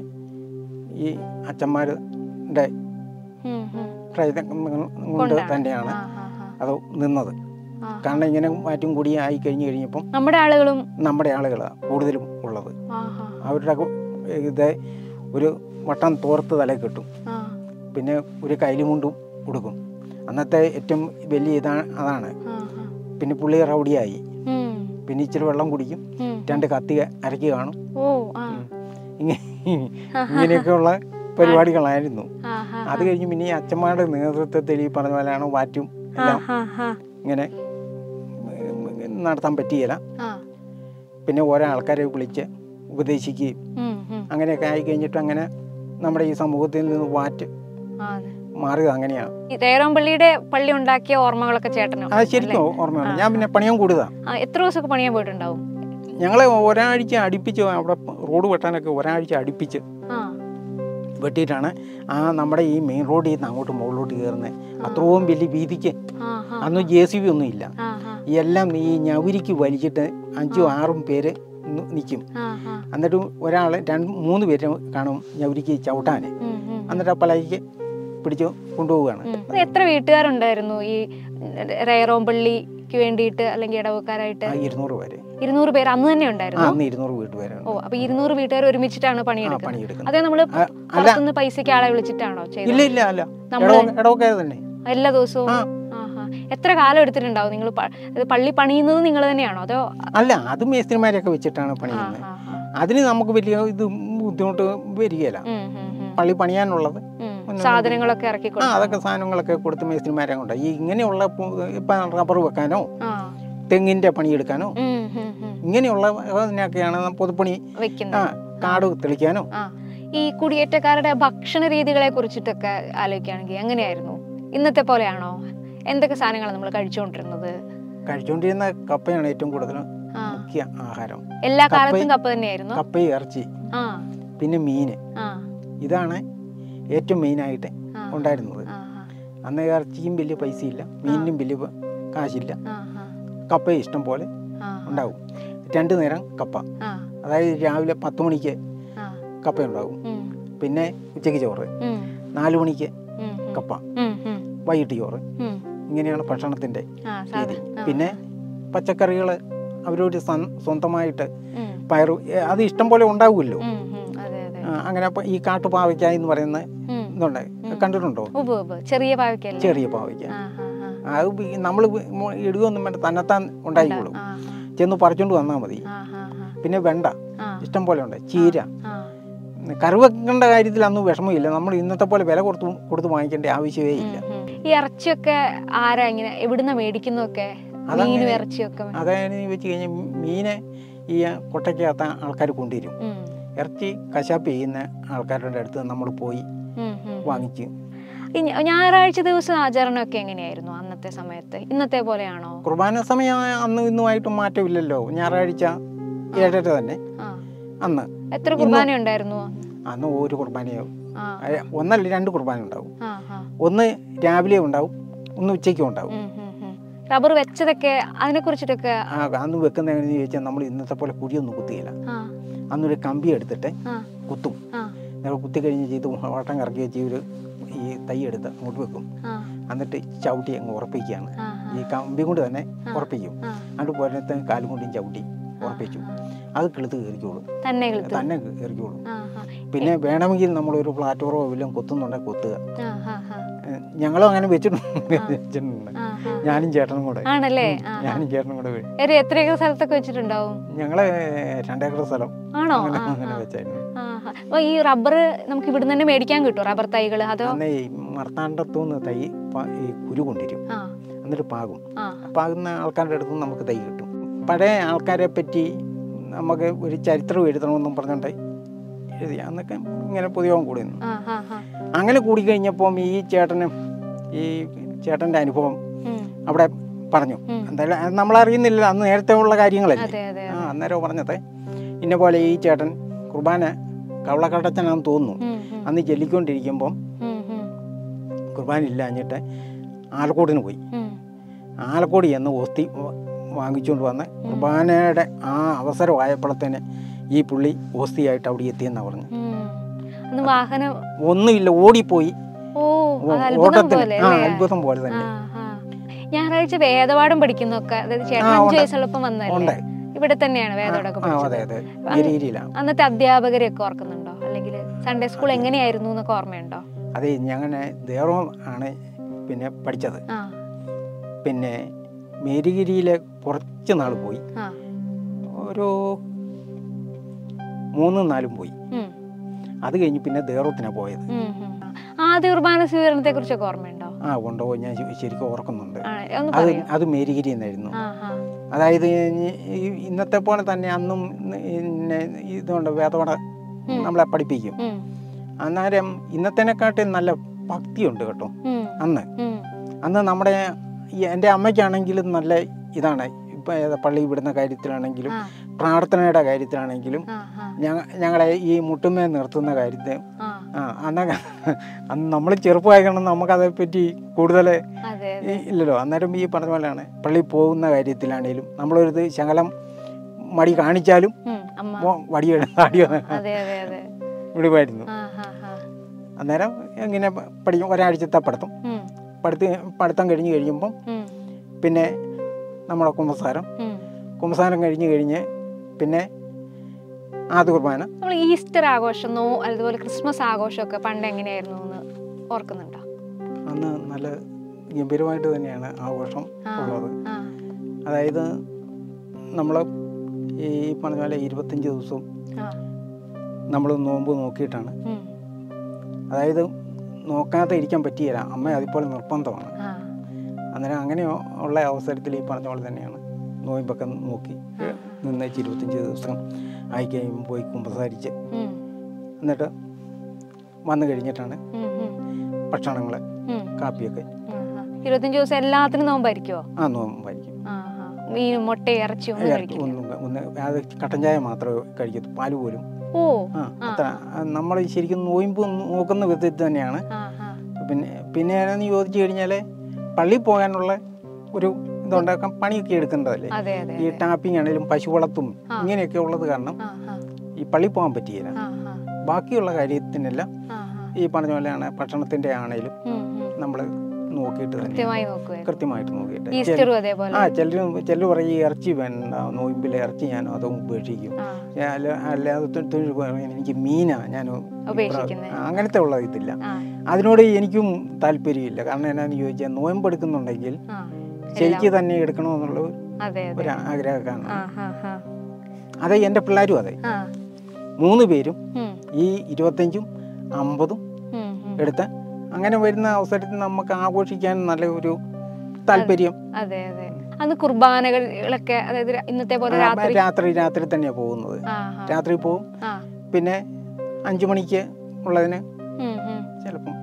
ഈ അച്ഛന്മാരുടെ ഉം, ഉം. പ്രയത്നം കൊണ്ട് കൊണ്ടാണ്. തന്നെയാണ് ആഹാ, ഹാ. അത് നിന്നത് ആ. കാരണം ഇങ്ങനെ മാറ്റും കൂടി ആയി കഴിഞ്ഞ് കഴിഞ്ഞപ്പം നമ്മുടെ ആളുകളും നമ്മുടെ ആളുകളാണ് കൂടുതലും ഉള്ളത് ആഹാ, അവരുടെ കു- ഇത് ഒരു വട്ടം തോർത്ത് തല കിട്ടും ആ. പിന്നെ ഒരു കൈലിമുണ്ടും കൊടുക്കും അന്നത്തെ ഏറ്റവും വലിയ ഇതാണ് അതാണ് ആഹാ. പിന്നെ പുള്ളി റൗഡിയായി ഉം, പിന്നെ ഇച്ചിരി വെള്ളം കുടിക്കും ഉം. രണ്ട് കത്തി അരക്കി കാണും ഓ ആ ഇങ്ങനെ ഇങ്ങനെയൊക്കെയുള്ള പരിപാടികളായിരുന്നു ആഹാ, അത് കഴിഞ്ഞ് പിന്നെ ഈ അച്ഛന്മാരുടെ നേതൃത്വത്തിൽ ഈ പറഞ്ഞ പോലെയാണ് വാറ്റും എല്ലാം ആഹാ, ഹാ. ഇങ്ങനെ ഉം, നടത്താൻ പറ്റിയില്ല ആ. പിന്നെ ഓരോ ആൾക്കാരെ വിളിച്ച് ഉപദേശിക്കുകയും ഉം, ഉം. അങ്ങനെയൊക്കെ ആയി കഴിഞ്ഞിട്ട് അങ്ങനെ നമ്മുടെ ഈ സമൂഹത്തിൽ നിന്ന് വാറ്റ് ആ, അതെ. മാറിയത് അങ്ങനെയാണ് ഈ തേരോമ്പള്ളിയുടെ പള്ളി ഉണ്ടാക്കിയ ഓർമ്മകളൊക്കെ ചേട്ടനോ അത് ശരിക്കും ഓർമ്മയുണ്ട് ഞാൻ പിന്നെ പണിയാൻ കൂടുതലാണ് ആ, എത്ര ദിവസമൊക്കെ പണിയാൻ പോയിട്ടുണ്ടാവും ഞങ്ങൾ ഒരാഴ്ച അടുപ്പിച്ച് അവിടെ റോഡ് വെട്ടാനൊക്കെ ഒരാഴ്ച അടുപ്പിച്ച് ആ വെട്ടിയിട്ടാണ് ആ നമ്മുടെ ഈ മെയിൻ റോഡിൽ നിന്ന് അങ്ങോട്ട് മുകളിലോട്ട് കയറുന്നത് അത്രയും വലിയ വീതിക്ക് ആ ആ അന്ന് ജെ സി ബി ഒന്നും ഇല്ല ആ ആ ഈ എല്ലാം ഈ ഞവരിക്ക് വലിച്ചിട്ട് അഞ്ചും ആറും പേര് നിൽക്കും ആ ആ എന്നിട്ട് ഒരാൾ രണ്ട് മൂന്ന് പേര് കാണും ഞവരിക്ക് ചവിട്ടാൻ ഉം, ഉം. എന്നിട്ട് ആ പലയ്ക്ക് പിടിച്ച് കൊണ്ടുപോവുകയാണ് ഉം. ഇത് എത്ര വീട്ടുകാരുണ്ടായിരുന്നു ഈ റേറോമ്പള്ളിക്ക് വേണ്ടിയിട്ട് അല്ലെങ്കിൽ ഇടവക്കാരായിട്ട് ആ ഇരുന്നൂറ് പേര് ഇരുന്നൂറ് പേര് അന്ന് തന്നെ ആ ഉണ്ടായിരുന്നു അന്ന് ഇരുന്നൂറ് വീട്ടുപേരാണ് ഓ അപ്പൊ ഇരുന്നൂറ് വീട്ടുകാർ ഒരുമിച്ചിട്ടാണ് ആ പണിയെടുക്കുന്നത് പണിയെടുക്കുന്നത് അതെ നമ്മള് ആ, അല്ല പുറത്തുനിന്ന് പൈസക്ക് ആളെ വിളിച്ചിട്ടാണോ ഇല്ല ചെയ്തത് ഇല്ല അല്ല നമ്മള് ഇടവൊക്കെ തന്നെ എല്ലാ ദിവസവും ആ. ആഹാ. എത്ര കാലം എടുത്തിട്ടുണ്ടാവും നിങ്ങൾ പള്ളി പണിയുന്നത് നിങ്ങൾ തന്നെയാണോ അതോ അല്ല അത് മേസ്ത്രിമാരെയൊക്കെ വെച്ചിട്ടാണ് ആ, പണിയുന്നത് ആ, ആ. അതിന് നമുക്ക് വലിയ ഇത് ബുദ്ധിമുട്ട് വരികയില്ല ഉം, ഉം, ഉം. പള്ളി പണിയാനുള്ളത് ഉം. ഒന്നും സാധനങ്ങളൊക്കെ ഇറക്കി ആ കൊടുക്കും അതൊക്കെ സാധനങ്ങളൊക്കെ കൊടുത്ത് മേസ്ത്രിമാരെ കൊണ്ട് ഈ ഇങ്ങനെയുള്ള പു- ഇപ്പം റബ്ബർ വെക്കാനോ ആ തെങ്ങിൻ്റെ പണിയെടുക്കാനോ ഉം, ഉം, ഉം. ഇങ്ങനെയുള്ള ഇതിനൊക്കെയാണ് പൊതുപ്പണി ആ വെക്കുന്നത് കാട് തെളിക്കാനോ ആ ഈ കുടിയേറ്റക്കാരുടെ ഭക്ഷണ രീതികളെ കുറിച്ചിട്ടൊക്കെ ആലോചിക്കുകയാണെങ്കിൽ എങ്ങനെയായിരുന്നു ഇന്നത്തെ പോലെയാണോ എന്തൊക്കെ സാധനങ്ങളാണ് നമ്മൾ കഴിച്ചുകൊണ്ടിരുന്നത് കഴിച്ചുകൊണ്ടിരുന്ന കപ്പയാണ് ഏറ്റവും കൂടുതൽ ആ മുഖ്യ ആഹാരം എല്ലാ കപ്പയും- കാലത്തും കപ്പ തന്നെയായിരുന്നു കപ്പയും ഇറച്ചി ആ പിന്നെ മീന് ആ ഇതാണ് ഏറ്റവും മെയിനായിട്ട് ആ. ഉണ്ടായിരുന്നത് ആ അന്ന് ഇറച്ചിയും വലിയ പൈസയില്ല മീനിനും വലിയ പ- കാശില്ല ആ ആ കപ്പയും ഇഷ്ടം പോലെ ആ ഉണ്ടാവും രണ്ട് നേരം കപ്പ ആ അതായത് രാവിലെ പത്ത് മണിക്ക് ആ കപ്പ ഉണ്ടാവും ഉം, പിന്നെ ഉച്ചയ്ക്ക് ചോറ് ഉം, നാല് മണിക്ക് ഉം, ഉം, കപ്പ ഉം, ഉം, വൈകിട്ട് ചോറ് ഉം. ഇങ്ങനെയാണ് ഭക്ഷണത്തിൻ്റെ ആ, രീതി സാധനം. ആ, പിന്നെ പച്ചക്കറികൾ അവരൊരു സ്വ- സ്വന്തമായിട്ട് ഉം, പയറു ഏ, അത് ഇഷ്ടം പോലെ ഉണ്ടാവുമല്ലോ ഉം, ഉം, അതെ അതെ ആ, അങ്ങനെ ഇപ്പൊ ഈ കാട്ടുപാവയ്ക്ക എന്ന് പറയുന്ന ഉം. ഇതുണ്ട് കണ്ടിട്ടുണ്ടോ ഉവ്വ് ഉവ്വ്. ചെറിയ പാവയ്ക്കല്ലേ ചെറിയ പാവയ്ക്ക ആ, ആ, ആ. അത് നമ്മൾ ഇടുകയൊന്നും വേണ്ട തന്നെത്താൻ ഉണ്ടായിക്കോളും ആ, ചെന്ന് പറിച്ചുകൊണ്ട് വന്നാൽ മതി ആ, ആ, ആ, പിന്നെ വെണ്ട ആ, ഇഷ്ടം പോലെ ഉണ്ട് ചീര ആ. കറിവെക്കേണ്ട കാര്യത്തിൽ അന്ന് വിഷമമില്ല നമ്മൾ ഇന്നത്തെ പോലെ വില കൊടുത്ത് കൊടുത്ത് വാങ്ങിക്കേണ്ട ആവശ്യമേ ഇല്ല ഉം, ഉം. ഈ ഇറച്ചിയൊക്കെ ആരാ ഇങ്ങനെ എവിടുന്ന മേടിക്കുന്നൊക്കെ അതങ്ങനെ- മീനും ഇറച്ചിയൊക്കെ അതായത് വെച്ച് കഴിഞ്ഞാൽ മീനെ ഈ കൊട്ടയ്ക്കകത്ത ആൾക്കാർ കൊണ്ടുവരും ഉം, ഇറച്ചി കശാപ്പ് ചെയ്യുന്ന ആൾക്കാരുടെ അടുത്ത് നമ്മൾ പോയി ഉം, ഉം. വാങ്ങിച്ച് ഈ ഞ- ഞായറാഴ്ച ദിവസം ആചരണമൊക്കെ എങ്ങനെയായിരുന്നു അന്നത്തെ സമയത്ത് ഇന്നത്തെ പോലെയാണോ കുർബാന സമയം അന്നും ഇന്നുമായിട്ടും മാറ്റമില്ലല്ലോ ഞായറാഴ്ച ഏഴര തന്നെ ആ അന്ന് എത്ര കുർബാന ഉണ്ടായിരുന്നു അന്ന് ഒരു കുർബാനയോ ആ അയ, ഒന്നല്ല രണ്ട് കുർബാന ഉണ്ടാവും ആ ആ ഒന്ന് രാവിലെ ഉണ്ടാവും ഒന്ന് ഉച്ചയ്ക്കും ഉണ്ടാവും ഉം, ഉം, ഉം. റബ്ബർ വെച്ചതൊക്കെ അതിനെ കുറിച്ചിട്ടൊക്കെ ആ അന്ന് വെക്കുന്നതെന്ന് ചോദിച്ചാൽ നമ്മൾ ഇന്നത്തെ പോലെ കുഴിയൊന്നും കുത്തിയില്ല ആ അന്നൊരു കമ്പി എടുത്തിട്ട് ആ കുത്തും ആ നമ്മൾ കുത്തി കഴിഞ്ഞ് ചെയ്ത് വട്ടം കറക്കി വെച്ച് ഒരു ഈ തൈ എടുത്ത് അങ്ങോട്ട് വെക്കും ആ എന്നിട്ട് ചവിട്ടി അങ്ങ് ഉറപ്പിക്കുകയാണ് ആ ഈ കമ്പി കൊണ്ട് തന്നെ ഉറപ്പിക്കും ആ. അങ്ങോട്ട് പോരത്തെ കാലും കൊണ്ടും ചവിട്ടി ഉറപ്പിച്ചു അത് കിളുത്ത് കയറിക്കോളും തന്നെ കിളുത്തു തന്നെ കയറിക്കോളും ആ ആ പിന്നെ വേണമെങ്കിൽ നമ്മളൊരു പ്ലാറ്റ്ഫോറോ വല്ലതും കൊത്തുന്നുണ്ടെങ്കിൽ കൊത്തുക ആ ആ ആ ഏ, ഞങ്ങളും അങ്ങനെ വെച്ചിട്ടുണ്ട് വെച്ചിട്ടുണ്ട് ആ, ആ. ഞാനും ചേട്ടനും കൂടെ ആണല്ലേ ആ ഞാനും ചേട്ടനും കൂടെ വേ- ഒരു എത്ര ഏക്കർ സ്ഥലത്തൊക്കെ വെച്ചിട്ടുണ്ടാവും ഞങ്ങള് രണ്ടേക്കർ സ്ഥലം ആണോ അങ്ങനെ ആ, അങ്ങനെ ആ. വെച്ചായിരുന്നു ആ, ആ. അപ്പൊ ഈ റബ്ബർ നമുക്ക് ഇവിടുന്ന് തന്നെ മേടിക്കാൻ കിട്ടും റബ്ബർ തൈകൾ അതോ അന്ന് ഈ മർത്താണ്ടത്തുനിന്ന് തൈ പ- ഈ കുരു കൊണ്ടുവരും ആ എന്നിട്ട് പാകും ആ പാകുന്ന ആൾക്കാരുടെ അടുത്ത് നിന്ന് നമുക്ക് തൈ കിട്ടും പഴയ ആൾക്കാരെ പറ്റി നമുക്ക് ഒരു ചരിത്രം എഴുതണമെന്നും പറഞ്ഞുകൊണ്ട് എഴുതി അന്നൊക്കെ ഇങ്ങനെ പുതിയവൻ കൂടി നിന്നു ആ ആ ആ അങ്ങനെ കൂടി കഴിഞ്ഞപ്പം ഈ ചേട്ടന് ഈ ചേട്ടൻ്റെ അനുഭവം ഉം. അവിടെ പറഞ്ഞു ഉം. എന്തായാലും അത് നമ്മളറിയുന്നില്ല അന്ന് നേരത്തെ ഉള്ള കാര്യങ്ങളല്ലേ അതെ അതെ ആ അന്നേരം പറഞ്ഞത് ഇന്ന പോലെ ഈ ചേട്ടൻ കുർബാന കവളക്കടച്ചനാന്ന് തോന്നുന്നു ഉം, ഉം, അന്ന് ചൊല്ലിക്കൊണ്ടിരിക്കുമ്പം ഉം, ഉം, കുർബാന ഇല്ലാഞ്ഞിട്ട് ആലക്കോടിന് പോയി ഉം. ആലക്കോട് ചെന്ന് ഒസ്തി വ- വാങ്ങിച്ചുകൊണ്ട് വന്ന് കുർബാനയുടെ ആ അവസരമായപ്പോഴത്തേന് ഈ പുള്ളി ഓസ്തിയായിട്ട് അവിടെ എത്തിയെന്നാണ് പറഞ്ഞു ഉം. അന്ന് വാഹനം ഒന്നുമില്ല ഓടിപ്പോയി ഓ അത് അത്ഭുതം ഓട്ടത്തിന് പോലെ ആ അല്ലേ? അത്ഭുതം പോലെ ആ, തന്നെ ആ. ഞായറാഴ്ച വേദപാഠം പഠിക്കുന്നൊക്കെ അതായത് ചേട്ടൻ ആ, അഞ്ചു ഉണ്ട്. വയസ്സുള്ളപ്പം വന്നല്ലേ ഉണ്ട് ഇവിടെ തന്നെയാണ് വേദപാഠമൊക്കെ ആ പഠിച്ചത് അതെ അതെ ഗിരിയിലാണ് അന്നത്തെ അധ്യാപകരെയൊക്കെ ഓർക്കുന്നുണ്ടോ അല്ലെങ്കിൽ സൺഡേ സ്കൂൾ എങ്ങനെയായിരുന്നു എന്നൊക്കെ ഓർമ്മയുണ്ടോ അതെ ഞങ്ങനെ ദേവം ആണ് പിന്നെ പഠിച്ചത് ആ പിന്നെ മേരിഗിരിയിലെ കുറച്ച് നാൾ പോയി ആ ഒരു മൂന്നും നാലും പോയി ഉം, അത് കഴിഞ്ഞ് പിന്നെ ദേവത്തിനാണ് പോയത് ഉം, ഉം. ആദ്യ കുർബാന സ്വീകരണത്തെ കുറിച്ചൊക്കെ ഓർമ്മയുണ്ടോ ആ ഉണ്ടോ ഞാൻ ശ- ശരിക്കും ഓർക്കുന്നുണ്ട് ആ, ഒന്ന് അത് പറയോ അത് മേരിഗിരി എന്നായിരുന്നു ആ ആ അതായത് ഈ- ഈ ഇന്നത്തെ പോലെ തന്നെ അന്നും പിന്നെ ഇതുകൊണ്ട് വേദവട നമ്മളെ പഠിപ്പിക്കും ഉം, അന്നേരം ഇന്നത്തേനെക്കാട്ടും നല്ല ഭക്തിയുണ്ട് കേട്ടോ ഉം, അന്ന് ഉം. അന്ന് നമ്മുടെ ഈ എൻ്റെ അമ്മയ്ക്കാണെങ്കിലും നല്ല ഇതാണ് ഇപ്പം ഏതാ പള്ളി വിടുന്ന കാര്യത്തിലാണെങ്കിലും ആ, പ്രാർത്ഥനയുടെ കാര്യത്തിലാണെങ്കിലും ആ, ആ, ഞങ്ങ ഞങ്ങളെ ഈ മുട്ടുമേ നിർത്തുന്ന കാര്യത്തിൽ ആ. ആ അന്ന് അന്ന് നമ്മൾ ചെറുപ്പമായിക്കണം നമുക്കതേപ്പറ്റി കൂടുതൽ അതെ ഈ ഇല്ലല്ലോ അന്നേരം ഈ പറഞ്ഞ പോലെയാണ് പള്ളി പോകുന്ന കാര്യത്തിലാണേലും നമ്മളൊരു ഇത് ശകലം മടി കാണിച്ചാലും ഉം, അമ്മ മോ- വടിയുടെ അടിയോ അതെ അതെ അതെ വിടുമായിരുന്നു ആ ആ ആ അന്നേരം ഇങ്ങനെ പഠിക്കും ഒരാഴ്ചത്തെ പഠിത്തം ഉം, പഠിത്ത പഠിത്തം കഴിഞ്ഞ് കഴിയുമ്പം ഉം, പിന്നെ നമ്മുടെ കുമ്പസാരം ഉം. കുമ്പസാരം കഴിഞ്ഞ് കഴിഞ്ഞ് പിന്നെ ആദ്യ കുർബാന നമ്മൾ ഈസ്റ്റർ ആഘോഷം നോ അതുപോലെ ക്രിസ്മസ് ആഘോഷമൊക്കെ പണ്ട് എങ്ങനെയായിരുന്നു എന്ന് ഓർക്കുന്നുണ്ടോ അന്ന് നല്ല ഗംഭീരമായിട്ട് തന്നെയാണ് ആഘോഷം ആ, ഉള്ളത് ആ, അതായത് നമ്മൾ ഈ പറഞ്ഞ പോലെ ഇരുപത്തഞ്ച് ദിവസവും ആ, നമ്മൾ നോമ്പ് നോക്കിയിട്ടാണ് ഉം, അതായത് നോക്കാതെ ഇരിക്കാൻ പറ്റിയില്ല അമ്മ അതുപോലെ നിർബന്ധമാണ് ആ, അന്നേരം അങ്ങനെ ഉള്ള അവസരത്തിൽ ഈ പറഞ്ഞ പോലെ തന്നെയാണ് നോയമ്പൊക്കെ നോക്കി നിന്നേച്ച് ഇരുപത്തഞ്ച് ദിവസം ആയി കഴിയുമ്പോൾ പോയി കുമ്പസാരിച്ച് ഉം, എന്നിട്ട് വന്നു കഴിഞ്ഞിട്ടാണ് ഉം, ഉം, ഭക്ഷണങ്ങൾ ഉം, കാപ്പിയൊക്കെ ആ, ആ. ഇരുപത്തഞ്ച് ദിവസം എല്ലാത്തിനും നോമ്പായിരിക്കുമോ ആ നോമ്പായിരിക്കും ആ ആ. മീനും മുട്ടയും ഇറച്ചിയും ഒന്നും കഴിക്കില്ല ഒന്നും ഒന്ന് അത് കട്ടൻ ചായ മാത്രമേ കഴിക്കത്തു പാല് പോലും ഓ ആ അത്ര നമ്മൾ ശരിക്കും നോയമ്പ് നോക്കുന്ന വിധത്തിൽ തന്നെയാണ് ആ ആ പിന്നെ പിന്നെ ഏതാണെന്ന് ചോദിച്ചു കഴിഞ്ഞാൽ പള്ളിയിൽ പോകാനുള്ള ഒരു ഇതുണ്ടാക്കാൻ പണിയൊക്കെ എടുക്കേണ്ടതല്ലേ അതെ അതെ ഈ ടാപ്പിംഗ് ആണെങ്കിലും പശു വളർത്തും ആ. ഇങ്ങനെയൊക്കെ ഉള്ളത് കാരണം ആ ആ ഈ പള്ളിയിൽ പോകാൻ പറ്റിയില്ല ആ ആ ബാക്കിയുള്ള കാര്യത്തിനെല്ലാം ആ ആ ഈ പറഞ്ഞ പോലെയാണ് ഭക്ഷണത്തിൻ്റെ ആണേലും ഉം, ഉം. നമ്മൾ നോക്കിയിട്ട് തന്നെ കൃത്യമായി നോക്കുവായിരുന്നു കൃത്യമായിട്ട് നോക്കിയിട്ട് ഈസ്റ്ററും അതേപോലെ ആ ചിലർ ചിലർ പറയും ഈ ഇറച്ചി വേണ്ട നോയിമ്പിലെ ഇറച്ചി ഞാൻ അതും ഉപേക്ഷിക്കും ആ ഞാൻ അല്ല- അല്ലാതെ തൊ- തൊഴിൽ പറയും, എനിക്ക് മീനാ ഞാൻ ഉപേക്ഷിക്കുന്നെ. അങ്ങനത്തെ ഉള്ള ഇതില്ല ആ അതിനോട് എനിക്കും താല്പര്യമില്ല കാരണം എന്നാന്ന് ചോദിച്ചാൽ നോയമ്പ് എടുക്കുന്നുണ്ടെങ്കിൽ ആ ശരിക്ക് തന്നെ എടുക്കണമെന്നുള്ള ഒരു- അതെ അതെ ഒരു ആഗ്രഹമാണ് ആ ആ ആ അതെ എൻ്റെ പിള്ളേരും അതെ ആ മൂന്ന് പേരും ഉം, ഈ ഇരുപത്തഞ്ചും അമ്പതും ഉം, ഉം. എടുത്ത് അങ്ങനെ വരുന്ന അവസരത്തിൽ നമുക്ക് ആഘോഷിക്കാൻ നല്ല ഒരു താല്പര്യം അതെ അതെ അന്ന് കുർബാനകളൊക്കെ അതായത് ഇന്നത്തെ പോലെ ആ, രാത്രി രാത്രി രാത്രി തന്നെയാണ് പോകുന്നത് ആ ആ, രാത്രി പോവും ആ പിന്നെ അഞ്ചു മണിക്ക് ഉള്ളതിന് ഉം, ഉം. ചിലപ്പം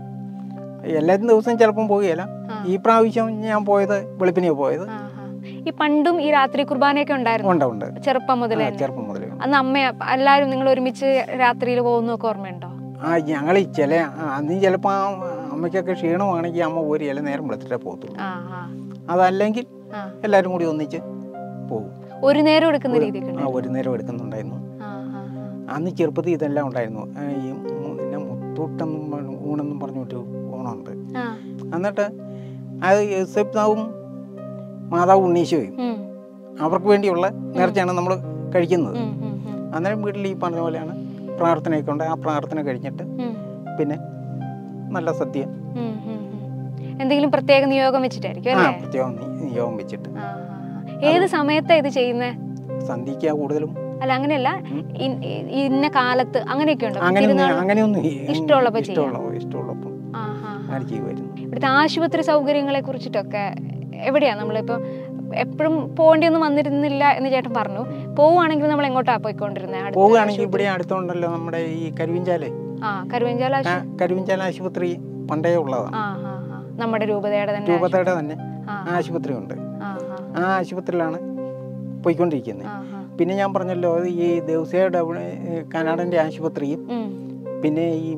എല്ലാ ദിവസവും ചിലപ്പം പോവുകയില്ല ആ. ഈ പ്രാവശ്യം ഞാൻ പോയത് വെളുപ്പിനെയാണ് പോയത് ആ, ആ. ഈ പണ്ടും ഈ രാത്രി കുർബാനയൊക്കെ ഉണ്ടായിരുന്നു ഉണ്ട് ഉണ്ട് ചെറുപ്പം മുതലേ ആ, തന്നെ ചെറുപ്പം മുതലേ അന്ന് അമ്മ എല്ലാരും നിങ്ങൾ ഒരുമിച്ച് രാത്രിയിൽ പോകുന്നൊക്കെ ഓർമ്മയുണ്ടോ ആ ഞങ്ങൾ ചില ആ, അന്ന് ചിലപ്പോൾ ആ അമ്മയ്ക്കൊക്കെ ക്ഷീണമാണെങ്കിൽ അമ്മ ഒരു ഇല നേരം വെളുത്തിട്ടേ പോകത്തുള്ളൂ ആ ആ അതല്ലെങ്കിൽ ആ എല്ലാവരും കൂടി ഒന്നിച്ച് പോകും ഒരു നേരം എടുക്കുന്ന രീതിയൊക്കെ ആ ഉണ്ട് ഒരു നേരം എടുക്കുന്നുണ്ടായിരുന്നു ആ ആ അന്ന് ചെറുപ്പത്തിൽ ഇതെല്ലാം ഉണ്ടായിരുന്നു ആ, ഈ മു- പിന്നെ മുത്തൂട്ടെന്നും പറഞ്ഞ് ഊണെന്നും പറഞ്ഞിട്ട് ഓണമുണ്ട് ആ എന്നിട്ട് അത് യേശുപിതാവും മാതാവ് ഉണ്ണീശോയും ഉം, അവർക്ക് വേണ്ടിയുള്ള നേർച്ചയാണ് നമ്മൾ കഴിക്കുന്നത് ഉം, ഉം, ഉം, അന്നേരം വീട്ടിൽ ഈ പറഞ്ഞ പോലെയാണ് പ്രാർത്ഥനയൊക്കെ ഉണ്ട് ആ പ്രാർത്ഥന കഴിഞ്ഞിട്ട് ഉം, പിന്നെ നല്ല സദ്യ ഉം, ഉം, ഉം. എന്തെങ്കിലും പ്രത്യേക നിയോഗം വെച്ചിട്ടായിരിക്കും ആ അല്ലേ പ്രത്യേകം നി- നിയോഗം വെച്ചിട്ട് ആ, ആ, ആ. ഏത് സമയത്താ ഇത് ചെയ്യുന്നേ സന്ധ്യയ്ക്ക് കൂടുതലും അല്ല അങ്ങനെയല്ല ഇൻ- ഇ- ഇന്ന കാലത്ത് അങ്ങനെയൊക്കെ ഉണ്ടോ അങ്ങനെയൊന്നും തിരുനാൾ- അങ്ങനെയൊന്നും ഈ- ഇഷ്ടമുള്ളപ്പോൾ ചെയ്യാം. ഇഷ്ടമുള്ള ഇഷ്ടമുള്ളപ്പം ആ, ആ, ആ. അങ്ങനെ ചെയ്യുമായിരുന്നു ഇവിടുത്തെ ആശുപത്രി സൗകര്യങ്ങളെ കുറിച്ചിട്ടൊക്കെ എവിടെയാ നമ്മളിപ്പോ എപ്പോഴും പോകേണ്ടിയൊന്നും വന്നിരുന്നില്ല എന്ന് ചേട്ടൻ പറഞ്ഞു പോവുകയാണെങ്കിൽ നമ്മൾ എങ്ങോട്ടാ പോയിക്കൊണ്ടിരുന്നത് അടുത്ത പോവുകയാണെങ്കിൽ ഇവിടെ അടുത്തുണ്ടല്ലോ നമ്മുടെ ഈ കരുവിഞ്ചാല് ആ കരുവഞ്ചാല ആ, കരുവിഞ്ചാല ആശുപത്രി പണ്ടേ ഉള്ളതാണ് ആ ആ ആ നമ്മുടെ രൂപതയുടെ തന്നെ രൂപതയുടെ തന്നെ ആ ആ ആശുപത്രി ഉണ്ട് ആ ആ ആ ആശുപത്രിയിലാണ് പോയിക്കൊണ്ടിരിക്കുന്നത് ആ ആ പിന്നെ ഞാൻ പറഞ്ഞല്ലോ അത് ഈ ദേവസ്വയുടെ അവിടെ ഈ കനാടൻ്റെ ആശുപത്രിയും ഉം, പിന്നെ ഈ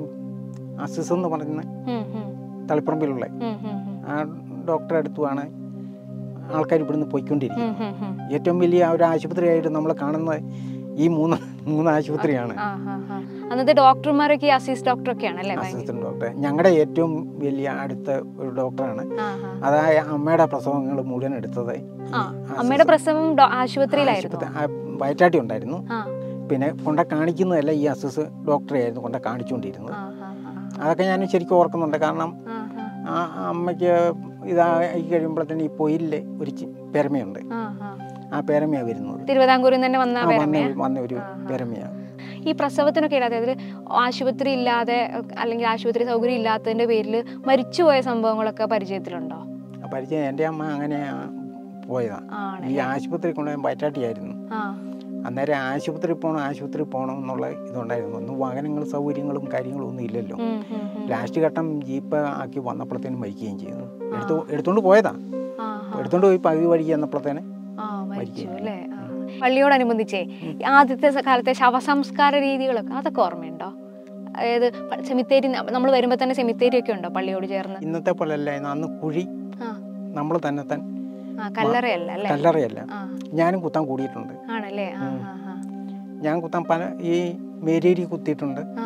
അസിസ് എന്ന് പറയുന്ന ഉം, ഉം, തളിപ്പറമ്പിലുള്ള ഉം, ഉം, ഉം, ആ ഡോക്ടറെ അടുത്തുമാണ് ആൾക്കാർ ഇവിടുന്ന് പോയിക്കൊണ്ടിരിക്കുന്നത് ഉം, ഉം, ഉം. ഏറ്റവും വലിയ ഒരു ആശുപത്രിയായിട്ട് നമ്മൾ കാണുന്നത് ഈ മൂന്ന് മൂന്ന് ആശുപത്രിയാണ് ആ, ആ, ആ. അന്നത്തെ ഡോക്ടർമാരൊക്കെ ഈ അസീസ് ഡോക്ടറൊക്കെയാണ് അല്ലേ ഭയങ്കര അസിസ്റ്റന്റ് ഡോക്ടർ ഞങ്ങളുടെ ഏറ്റവും വലിയ അടുത്ത ഒരു ഡോക്ടറാണ് ആ, ആ. അതായത് അമ്മയുടെ പ്രസവങ്ങൾ മുഴുവൻ എടുത്തത് ഈ ആ അസിസ്റ്റന്റ് അമ്മയുടെ പ്രസവം ഡോ- ആശുപത്രിയിലായിരുന്നു ആശുപത്രി- ആ, വയറ്റാട്ടി ഉണ്ടായിരുന്നു ആ പിന്നെ കൊണ്ട കാണിക്കുന്നതല്ല ഈ അസിസ് ഡോക്ടറെ ആയിരുന്നു കൊണ്ട കാണിച്ചുകൊണ്ടിരുന്നത് ആ, ആ, ആ, അതൊക്കെ ഞാൻ ശരിക്കും ഓർക്കുന്നുണ്ട് കാരണം ആ, ആ, ആ അമ്മയ്ക്ക് ഇതായി കഴിയുമ്പോഴത്തേന് ഈ പൊയിലിൽ ഒരു ചി- പെരമയുണ്ട് ആ, ആ. ആ പെരമയാണ് വരുന്നത് തിരുവിതാംകൂറിൽ നിന്ന് തന്നെ വന്ന ആ, വന്ന പേരമ്മയാ വന്ന ഒരു ആ, ആ. പെരമയാണ് ഈ പ്രസവത്തിനൊക്കെ ഇടാതെ അതായത് ആശുപത്രി ഇല്ലാതെ അല്ലെങ്കിൽ ആശുപത്രി സൗകര്യം ഇല്ലാത്തതിന്റെ പേരിൽ മരിച്ചുപോയ സംഭവങ്ങളൊക്കെ പരിചയത്തിലുണ്ടോ പരിചയം എൻ്റെ അമ്മ അങ്ങനെ പോയതാണ് ആണ് ഈ ആശുപത്രി കൊണ്ടുപോയി വയറ്റാട്ടിയായിരുന്നു ആ അന്നേരം ആശുപത്രി പോകണം ആശുപത്രി പോകണം എന്നുള്ള ഇതുണ്ടായിരുന്നു ഒന്നും വാഹനങ്ങൾ സൗകര്യങ്ങളും കാര്യങ്ങളും ഒന്നും ഇല്ലല്ലോ ഉം, ഉം, ഉം. ലാസ്റ്റ് ഘട്ടം ജീപ്പ് ആക്കി വന്നപ്പോഴത്തേനും മരിക്കുകയും ചെയ്തു എടുത്തു എടുത്തുകൊണ്ട് പോയതാ ആ, ആ. എടുത്തുകൊണ്ട് പോയി പകുതി വഴിക്ക് ചെന്നപ്പോഴത്തേന് ആ മരിച്ചു മരിക്കുകയും അല്ലേ ആ. പള്ളിയോടനുബന്ധിച്ചേ ആദ്യത്തെ സ- കാലത്തെ ശവസംസ്കാര രീതികളൊക്കെ അതൊക്കെ ഓർമ്മയുണ്ടോ അതായത് സെമിത്തേരി നമ്മൾ വരുമ്പോൾ തന്നെ സെമിത്തേരി ഒക്കെ ഉണ്ടോ പള്ളിയോട് ചേർന്ന് ഇന്നത്തെ പോലെ അല്ല അന്ന് കുഴി ആ നമ്മൾ തന്നെ തൻ ആ കല്ലറയല്ല അല്ലേ കല്ലറയല്ല ആ ഞാനും കുത്താൻ കൂടിയിട്ടുണ്ട് ആണല്ലേ ആ ആ ആ ഞാൻ കുത്താൻ പല ഈ മേരേരി കുത്തിയിട്ടുണ്ട് ആ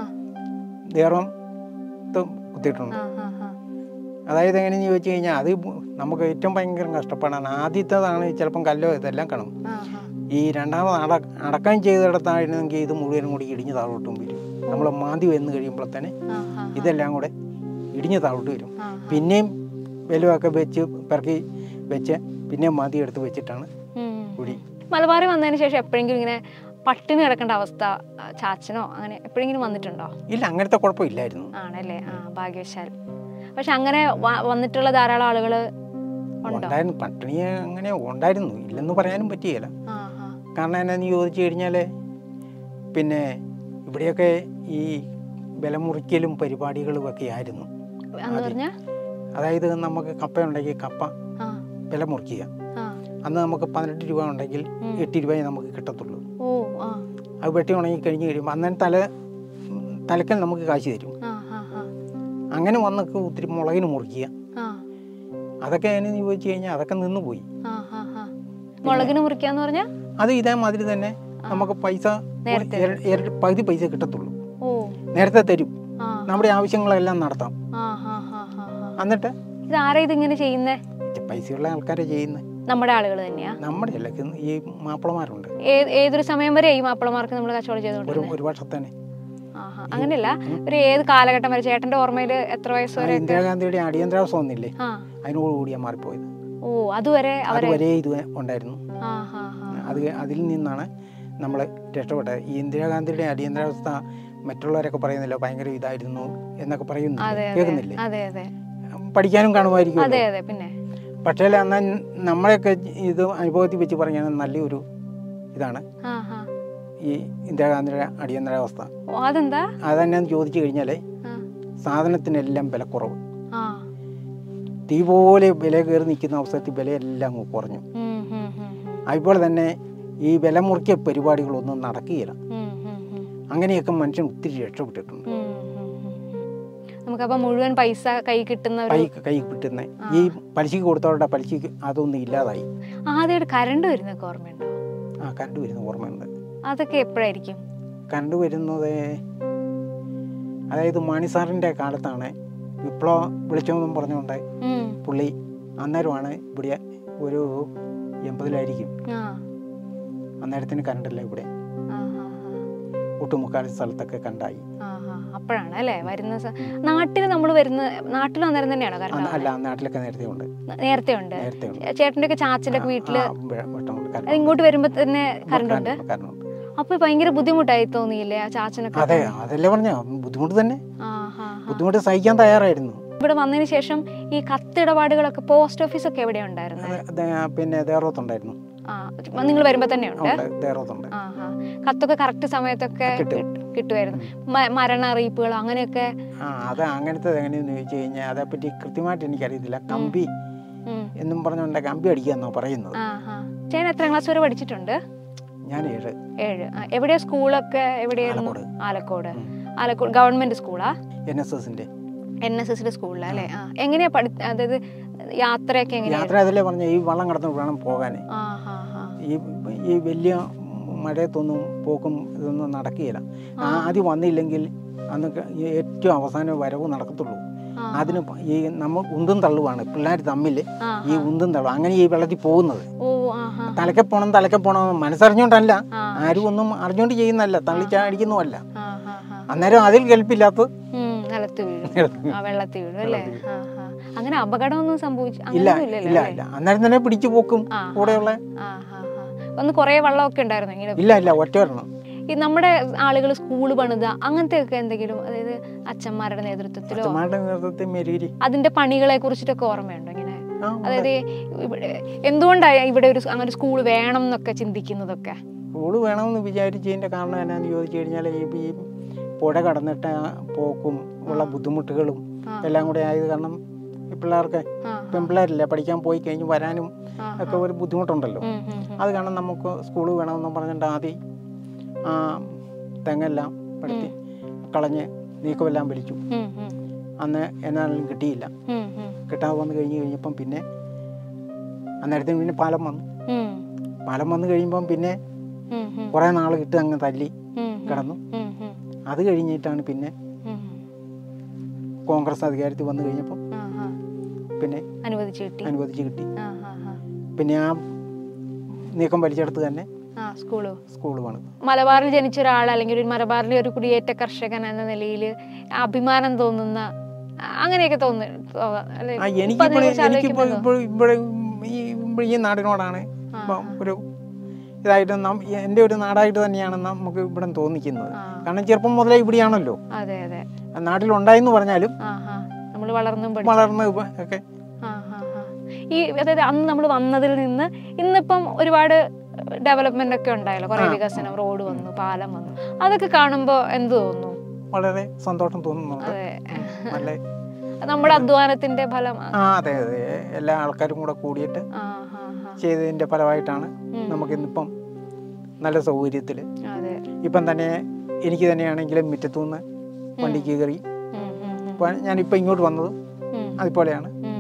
ദേറം കുത്തിയിട്ടുണ്ട് ആ ആ ആ അതായത് എങ്ങനെയെന്ന് ചോദിച്ചു കഴിഞ്ഞാൽ അത് നമുക്ക് ഏറ്റവും ഭയങ്കര കഷ്ടപ്പാടാണ് ആദ്യത്തേതാണ് ചിലപ്പം കല്ലോ ഇതെല്ലാം കാണും ആ ആ ഈ രണ്ടാമത് അട അടക്കം ചെയ്തിടത്തായിരുന്നെങ്കിൽ ഇത് മുഴുവനും കൂടി ഇടിഞ്ഞ് താഴോട്ടും വരും നമ്മൾ മാന്തി വന്ന് കഴിയുമ്പോഴത്തേന് ആ ആ ഇതെല്ലാം കൂടെ ഇടിഞ്ഞ് താഴോട്ട് വരും ആ പിന്നെയും വിലവൊക്കെ വെച്ച് പെറുക്കി വെച്ച് പിന്നെയും മാന്തി എടുത്ത് വെച്ചിട്ടാണ് ഉം. കുടി മലബാറിൽ വന്നതിന് ശേഷം എപ്പോഴെങ്കിലും ഇങ്ങനെ പട്ടിണി കിടക്കേണ്ട അവസ്ഥ ആ, ചാച്ചനോ അങ്ങനെ എപ്പോഴെങ്കിലും വന്നിട്ടുണ്ടോ ഇല്ല അങ്ങനത്തെ കുഴപ്പമില്ലായിരുന്നു ആണല്ലേ ആ ഭാഗ്യവശാൽ പക്ഷെ അങ്ങനെ വ- വന്നിട്ടുള്ള ധാരാളം ആളുകൾ ഉണ്ടോ ഉണ്ടായിരുന്നു പട്ടിണി അങ്ങനെ ഉണ്ടായിരുന്നു ഇല്ലെന്ന് പറയാനും പറ്റിയല്ല ആ ആ കാരണം എന്നാന്ന് ചോദിച്ചു കഴിഞ്ഞാൽ പിന്നെ ഇവിടെയൊക്കെ ഈ വിലമുറിക്കലും പരിപാടികളും ഒക്കെ ആയിരുന്നു എന്ന് പറഞ്ഞാ അതായത് നമുക്ക് കപ്പ ഉണ്ടെങ്കിൽ കപ്പ ആ വില മുറിക്കുക ആ അന്ന് നമുക്ക് പതിനെട്ട് രൂപ ഉണ്ടെങ്കിൽ ഉം. എട്ട് രൂപയെ നമുക്ക് കിട്ടത്തുള്ളൂ ഓ ആ അത് വെട്ടി ഉണങ്ങി കഴിഞ്ഞ് കഴിയുമ്പോൾ അന്നേരം തല തലക്കൽ നമുക്ക് കാശ് തരും ആ ആ ആ അങ്ങനെ വന്നൊക്കെ ഒത്തിരി മുളകിന് മുറിക്കുക ആ അതൊക്കെ എങ്ങനെയെന്ന് ചോദിച്ചു കഴിഞ്ഞാൽ അതൊക്കെ നിന്ന് പോയി ആ ആ ആ മുളകിന് മുറിക്കാന്ന് പറഞ്ഞാ അത് ഇതേമാതിരി തന്നെ നമുക്ക് പൈസ നേരത്തെ ഇര- ഇരട്ടി പകുതി പൈസ കിട്ടത്തുള്ളൂ ഓ നേരത്തെ തരും ആ നമ്മുടെ ആവശ്യങ്ങളെല്ലാം നടത്താം ആ ആ ആ ആ ആ. എന്നിട്ട് ഇത് ആരാ ഇതിങ്ങനെ ചെയ്യുന്നേ ഇത് പൈസയുള്ള ആൾക്കാരെ ചെയ്യുന്നത് നമ്മുടെ ആളുകൾ തന്നെയാ നമ്മുടെ അല്ല ഇത് ഈ മാപ്പിളമാരുണ്ട് ഏത് ഏതൊരു സമയം വരെ ഈ മാപ്പിളമാർക്ക് നമ്മൾ കച്ചവടം ഒരു ചെയ്തുകൊണ്ടിരുന്നത് ഒരു വർഷത്തേനെ ആഹാ. അങ്ങനെയല്ല ഒരു ഏത് കാലഘട്ടം വരെ ചേട്ടന്റെ ഓർമ്മയിൽ എത്ര വയസ്സ് വരെ ഇന്ദിരാഗാന്ധിയുടെ അടിയന്തരാവസ്ഥ വന്നില്ലേ ആ അതിനോടുകൂടിയാണ് മാറിപ്പോയത് ഓ അതുവരെ അവരെ അതുവരെ ഇത് ഉണ്ടായിരുന്നു ആ ഹാ ഹാ അത് അതിൽ നിന്നാണ് നമ്മൾ രക്ഷപ്പെട്ടത് ഈ ഇന്ദിരാഗാന്ധിയുടെ അടിയന്തരാവസ്ഥ മറ്റുള്ളവരൊക്കെ പറയുന്നില്ല ഭയങ്കര ഇതായിരുന്നു എന്നൊക്കെ പറയുന്നു അതെ അതെ കേൾക്കുന്നില്ലേ അതെ അതെ പഠിക്കാനും കാണുമായിരിക്കും അതെ അതെ പിന്നെ പക്ഷേ അന്ന് നമ്മളെയൊക്കെ ഇത് അനുഭവത്തിൽ വെച്ച് പറഞ്ഞാൽ നല്ലൊരു ഇതാണ് ആ ഹാ ഈ ഇന്ദിരാഗാന്ധിയുടെ അടിയന്തരാവസ്ഥ ഓ അതെന്താ അതെന്നാന്ന് ചോദിച്ചു കഴിഞ്ഞാൽ ആ സാധനത്തിനെല്ലാം വിലക്കുറവ് ആ തീ പോലെ വില കയറി നിൽക്കുന്ന അവസരത്തിൽ വിലയെല്ലാം അങ്ങ് കുറഞ്ഞു ഉം, ഉം, ഉം, ഉം. അതുപോലെ തന്നെ ഈ വില മുറിക്കിയ പരിപാടികളൊന്നും നടക്കുകയില്ല ഉം, ഉം, ഉം. അങ്ങനെയൊക്കെ മനുഷ്യൻ ഒത്തിരി രക്ഷപ്പെട്ടിട്ടുണ്ട് ഉം, ഉം, ഉം, ഉം. നമുക്കപ്പോ മുഴുവൻ പൈസ കൈ കിട്ടുന്ന കൈ ഒരു കൈ കിട്ടുന്ന ഈ പലിശക്ക് കൊടുത്തവരുടെ പലിശക്ക് അതൊന്നും ഇല്ലാതായി ആദ്യമായിട്ട് കരണ്ട് വരുന്നൊക്കെ ഓർമ്മയുണ്ടോ ആ കറണ്ട് വരുന്ന ഓർമ്മയുണ്ട് അതൊക്കെ എപ്പോഴായിരിക്കും കറണ്ട് വരുന്നത് അതായത് മണിസാറിൻ്റെ കാലത്താണ് വിപ്ലവ വിളിച്ചോന്നും പറഞ്ഞുകൊണ്ട് ഉം. പുള്ളി അന്നേരമാണ് ഇവിടെ ഒരു എൺപതിലായിരിക്കും ആ അന്നേരത്തിന് കറണ്ടില്ല ഇവിടെ ആ, ആ, ഒട്ടുമുക്കാൽ സ്ഥലത്തൊക്കെ കണ്ടായി ആ, ആ, ആ. അപ്പോഴാണ് അല്ലേ വരുന്ന സ- നാട്ടിൽ നമ്മൾ വരുന്ന നാട്ടിൽ അന്നേരം തന്നെയാണോ അന്ന് കറണ്ട് അല്ല നാട്ടിലൊക്കെ നേരത്തെ ഉണ്ട് നേരത്തെ ഉണ്ട് നേരത്തെ ഉണ്ട് ചേട്ടന്റെ ഒക്കെ ചാച്ചന്റെ ഒക്കെ വീട്ടില് ആ, വെ- വെട്ടമുണ്ട് അത് കറണ്ട് ഇങ്ങോട്ട് വരുമ്പോ തന്നെ കറണ്ട് ഉണ്ട് കറണ്ട് ഉണ്ട് അപ്പൊ ഭയങ്കര ബുദ്ധിമുട്ടായി തോന്നിയില്ലേ ആ ചാച്ചനൊക്കെ അതെ അതല്ലേ പറഞ്ഞ ബുദ്ധിമുട്ട് തന്നെ ആ, ആ, ആ. ബുദ്ധിമുട്ട് സഹിക്കാൻ തയ്യാറായിരുന്നു ഇവിടെ വന്നതിന് ശേഷം ഈ കത്തിടപാടുകളൊക്കെ പോസ്റ്റ് ഓഫീസ് ഒക്കെ എവിടെ ഉണ്ടായിരുന്നത് അത് ദേ- പിന്നെ ദേറോത്തുണ്ടായിരുന്നു ആ നിങ്ങൾ വരുമ്പോ തന്നെ ഉണ്ട് ഉണ്ട് ദേറത്തുണ്ട് ആ ആ കത്തൊക്കെ കറക്റ്റ് സമയത്തൊക്കെ കിട്ടും. കിട്ട്- കിട്ടുമായിരുന്നു മ- മരണ അറിയിപ്പുകൾ അങ്ങനെയൊക്കെ ആ അത് അങ്ങനത്തെ എങ്ങനെയെന്ന് ചോദിച്ചു കഴിഞ്ഞാൽ അതേപ്പറ്റി കൃത്യമായിട്ട് എനിക്കറിയത്തില്ല കമ്പി ഉം. എന്നും പറഞ്ഞുകൊണ്ട് കമ്പി അടിക്കാന്നോ പറയുന്നത് ആ ആ ചേട്ടൻ എത്രാം ക്ലാസ് വരെ പഠിച്ചിട്ടുണ്ട് ഞാൻ ഏഴ് ഏഴ് ആ, എവിടെയാ സ്കൂളൊക്കെ എവിടെയായിരുന്നു ആലക്കോട്. ആലക്കോട് ഉം. ആലക്കോട് ഗവൺമെന്റ് സ്കൂളാ എൻ എസ് എസിന്റെ എൻ എസ് എസിന്റെ സ്കൂളിലാ അല്ലേ ആ എങ്ങനെയാ പഠി അതായത് യാത്രയൊക്കെ എങ്ങനെയാ യാത്ര അതിലെ പറഞ്ഞ ഈ വള്ളം കടന്നു വേണം പോകാൻ ആ ഹാ ഹാ ഈ ഈ വലിയ മഴയത്തൊന്നും പോക്കും ഇതൊന്നും നടക്കുകയില്ല ആദ്യം വന്നില്ലെങ്കിൽ അന്ന് ക- ഈ ഏറ്റവും അവസാനം വരവ് നടക്കത്തുള്ളൂ ആ. അതിന് പ- ഈ നമ്മൾ ഉന്തും തള്ളുവാണ് പിള്ളേർ തമ്മിൽ ആ, ഈ ഉന്തും തള്ളും അങ്ങനെ ഈ വെള്ളത്തിൽ പോകുന്നത് ഓ ആ ഹാ തലക്കെ പോണം തലക്കെ പോണം മനസ്സറിഞ്ഞോണ്ടല്ല ആ. ആരും ഒന്നും അറിഞ്ഞോണ്ട് ചെയ്യുന്നതല്ല തള്ളിച്ചടിക്കുന്നുമല്ല ആ ഹാ ഹാ അന്നേരം അതിൽ കെൽപ്പില്ലാത്ത ഉം, നിലത്ത് വീഴും ആ വെള്ളത്തിൽ വീഴും അല്ലേ ആ ആ അങ്ങനെ അപകടമൊന്നും സംഭവിച്ചു ഇല്ല അങ്ങനെയൊന്നും ഇല്ല ഇല്ലല്ലോ ഇല്ല അന്നേരം തന്നെ പിടിച്ചു പോക്കും ആ, കൂടെയുള്ള ആ ഹാ ഹാ ഒന്ന് കുറേ വെള്ളമൊക്കെ ഉണ്ടായിരുന്നു ഇങ്ങനെ ഇല്ല ഇല്ല ഒറ്റ വരണം ഈ നമ്മുടെ ആളുകൾ സ്കൂൾ പണിത അങ്ങനത്തെ ഒക്കെ എന്തെങ്കിലും അതായത് അച്ഛന്മാരുടെ നേതൃത്വത്തിലോ അച്ഛന്മാരുടെ നേതൃത്വത്തിൽ മെരുകിരി അതിന്റെ പണികളെ കുറിച്ചിട്ടൊക്കെ ഓർമ്മയുണ്ടോ ഇങ്ങനെ ആ, അതായത് ഇവിടെ എന്തുകൊണ്ടാണ് ഇവിടെ ഒരു അങ്ങനെ സ്കൂൾ വേണം എന്നൊക്കെ ചിന്തിക്കുന്നതൊക്കെ സ്കൂള് വേണമെന്ന് വിചാരിച്ചതിൻ്റെ കാരണം എന്നാന്ന് ചോദിച്ചു കഴിഞ്ഞാൽ ഈ ഈ പുഴ കടന്നിട്ട് ആ പോക്കും ഉള്ള ബുദ്ധിമുട്ടുകളും ആ. എല്ലാം കൂടെ ആയത് കാരണം ഈ പിള്ളേർക്ക് ആ പെൺപിള്ളേരില്ല പഠിക്കാൻ പോയി കഴിഞ്ഞ് വരാനും ആ, ഒക്കെ ഒരു ബുദ്ധിമുട്ടുണ്ടല്ലോ ഉം, ഉം, ഉം. അത് കാരണം നമുക്ക് സ്കൂൾ വേണമെന്ന് പറഞ്ഞിട്ട് ആദ്യം ആ തെങ്ങെല്ലാം പടുത്തി കളഞ്ഞ് നീക്കമെല്ലാം വലിച്ചു ഉം, ഉം, അന്ന് എന്നാലും കിട്ടിയില്ല ഉം, ഉം, കിട്ടാതെ വന്ന് കഴിഞ്ഞ് കഴിഞ്ഞപ്പം പിന്നെ അന്നേരത്തിന് പിന്നെ പാലം വന്നു ഉം, പാലം വന്ന് കഴിയുമ്പം പിന്നെ ഉം, ഉം, കുറേ നാൾ കിട്ടും അങ്ങ് തല്ലി ഉം, ഉം, കിടന്നു ഉം, ഉം, അത് കഴിഞ്ഞിട്ടാണ് പിന്നെ ഉം. കോൺഗ്രസ് അധികാരത്തിൽ വന്നു കഴിഞ്ഞപ്പം ആ, ആ. പിന്നെ അനുവദിച്ചു കിട്ടി അനുവദിച്ച് കിട്ടി ആ, ആ, ആ. പിന്നെ ആ നീക്കം വലിച്ചെടുത്ത് തന്നെ ആ സ്കൂള് സ്കൂൾ പണിത് മലബാറിൽ ജനിച്ച ഒരാൾ അല്ലെങ്കിൽ ഒരു മലബാറിലെ ഒരു കുടിയേറ്റ കർഷകൻ എന്ന നിലയിൽ അഭിമാനം തോന്നുന്ന അ- അങ്ങനെയൊക്കെ തോന്നുന്നു അല്ലെ ആ എനിക്കിപ്പോൾ എനിക്കിപ്പോൾ ഇപ്പോൾ ഇവിടെ ഈ ഇവിടെ ഈ നാടിനോടാണ് ഇപ്പം ഒരു ഇതായിട്ട് നം എൻ്റെ ഒരു നാടായിട്ട് തന്നെയാണ് നമുക്ക് ഇവിടെ തോന്നിക്കുന്നത് ആ. കാരണം ചെറുപ്പം മുതലേ ഇവിടെയാണല്ലോ അതെ അതെ നാട്ടിലുണ്ടായെന്ന് പറഞ്ഞാലും ആ ആ നമ്മൾ വളർന്നും പഠി വളർന്ന് ഇപ്പൊ ഒക്കെ ആ, ആ, ആ. ഈ അതായത് അന്ന് നമ്മൾ വന്നതിൽ നിന്ന് ഇന്നിപ്പം ഒരുപാട് ഡെവലപ്മെന്റ് ഒക്കെ ഉണ്ടായല്ലോ കുറെ വികസനം റോഡ് വന്നു പാലം വന്നു അതൊക്കെ കാണുമ്പോൾ എന്ത് തോന്നുന്നു വളരെ സന്തോഷം തോന്നുന്നുണ്ട് അതെ നല്ല നമ്മുടെ അധ്വാനത്തിന്റെ ഫലം ആ അതെ അതെ എല്ലാ ആൾക്കാരും കൂടെ കൂടിയിട്ട് ആ ആ ആ ചെയ്തതിൻ്റെ ഫലമായിട്ടാണ് ഉം. നമുക്കിന്നിപ്പം നല്ല സൗകര്യത്തിൽ അതെ ഇപ്പം തന്നെ എനിക്ക് തന്നെയാണെങ്കിലും മുറ്റത്തുനിന്ന് വണ്ടിക്ക് കയറി ഉം, ഉം, ഉം, ഇപ്പം ഞാനിപ്പോൾ ഇങ്ങോട്ട് വന്നത് ഉം, അതുപോലെയാണ് ഉം,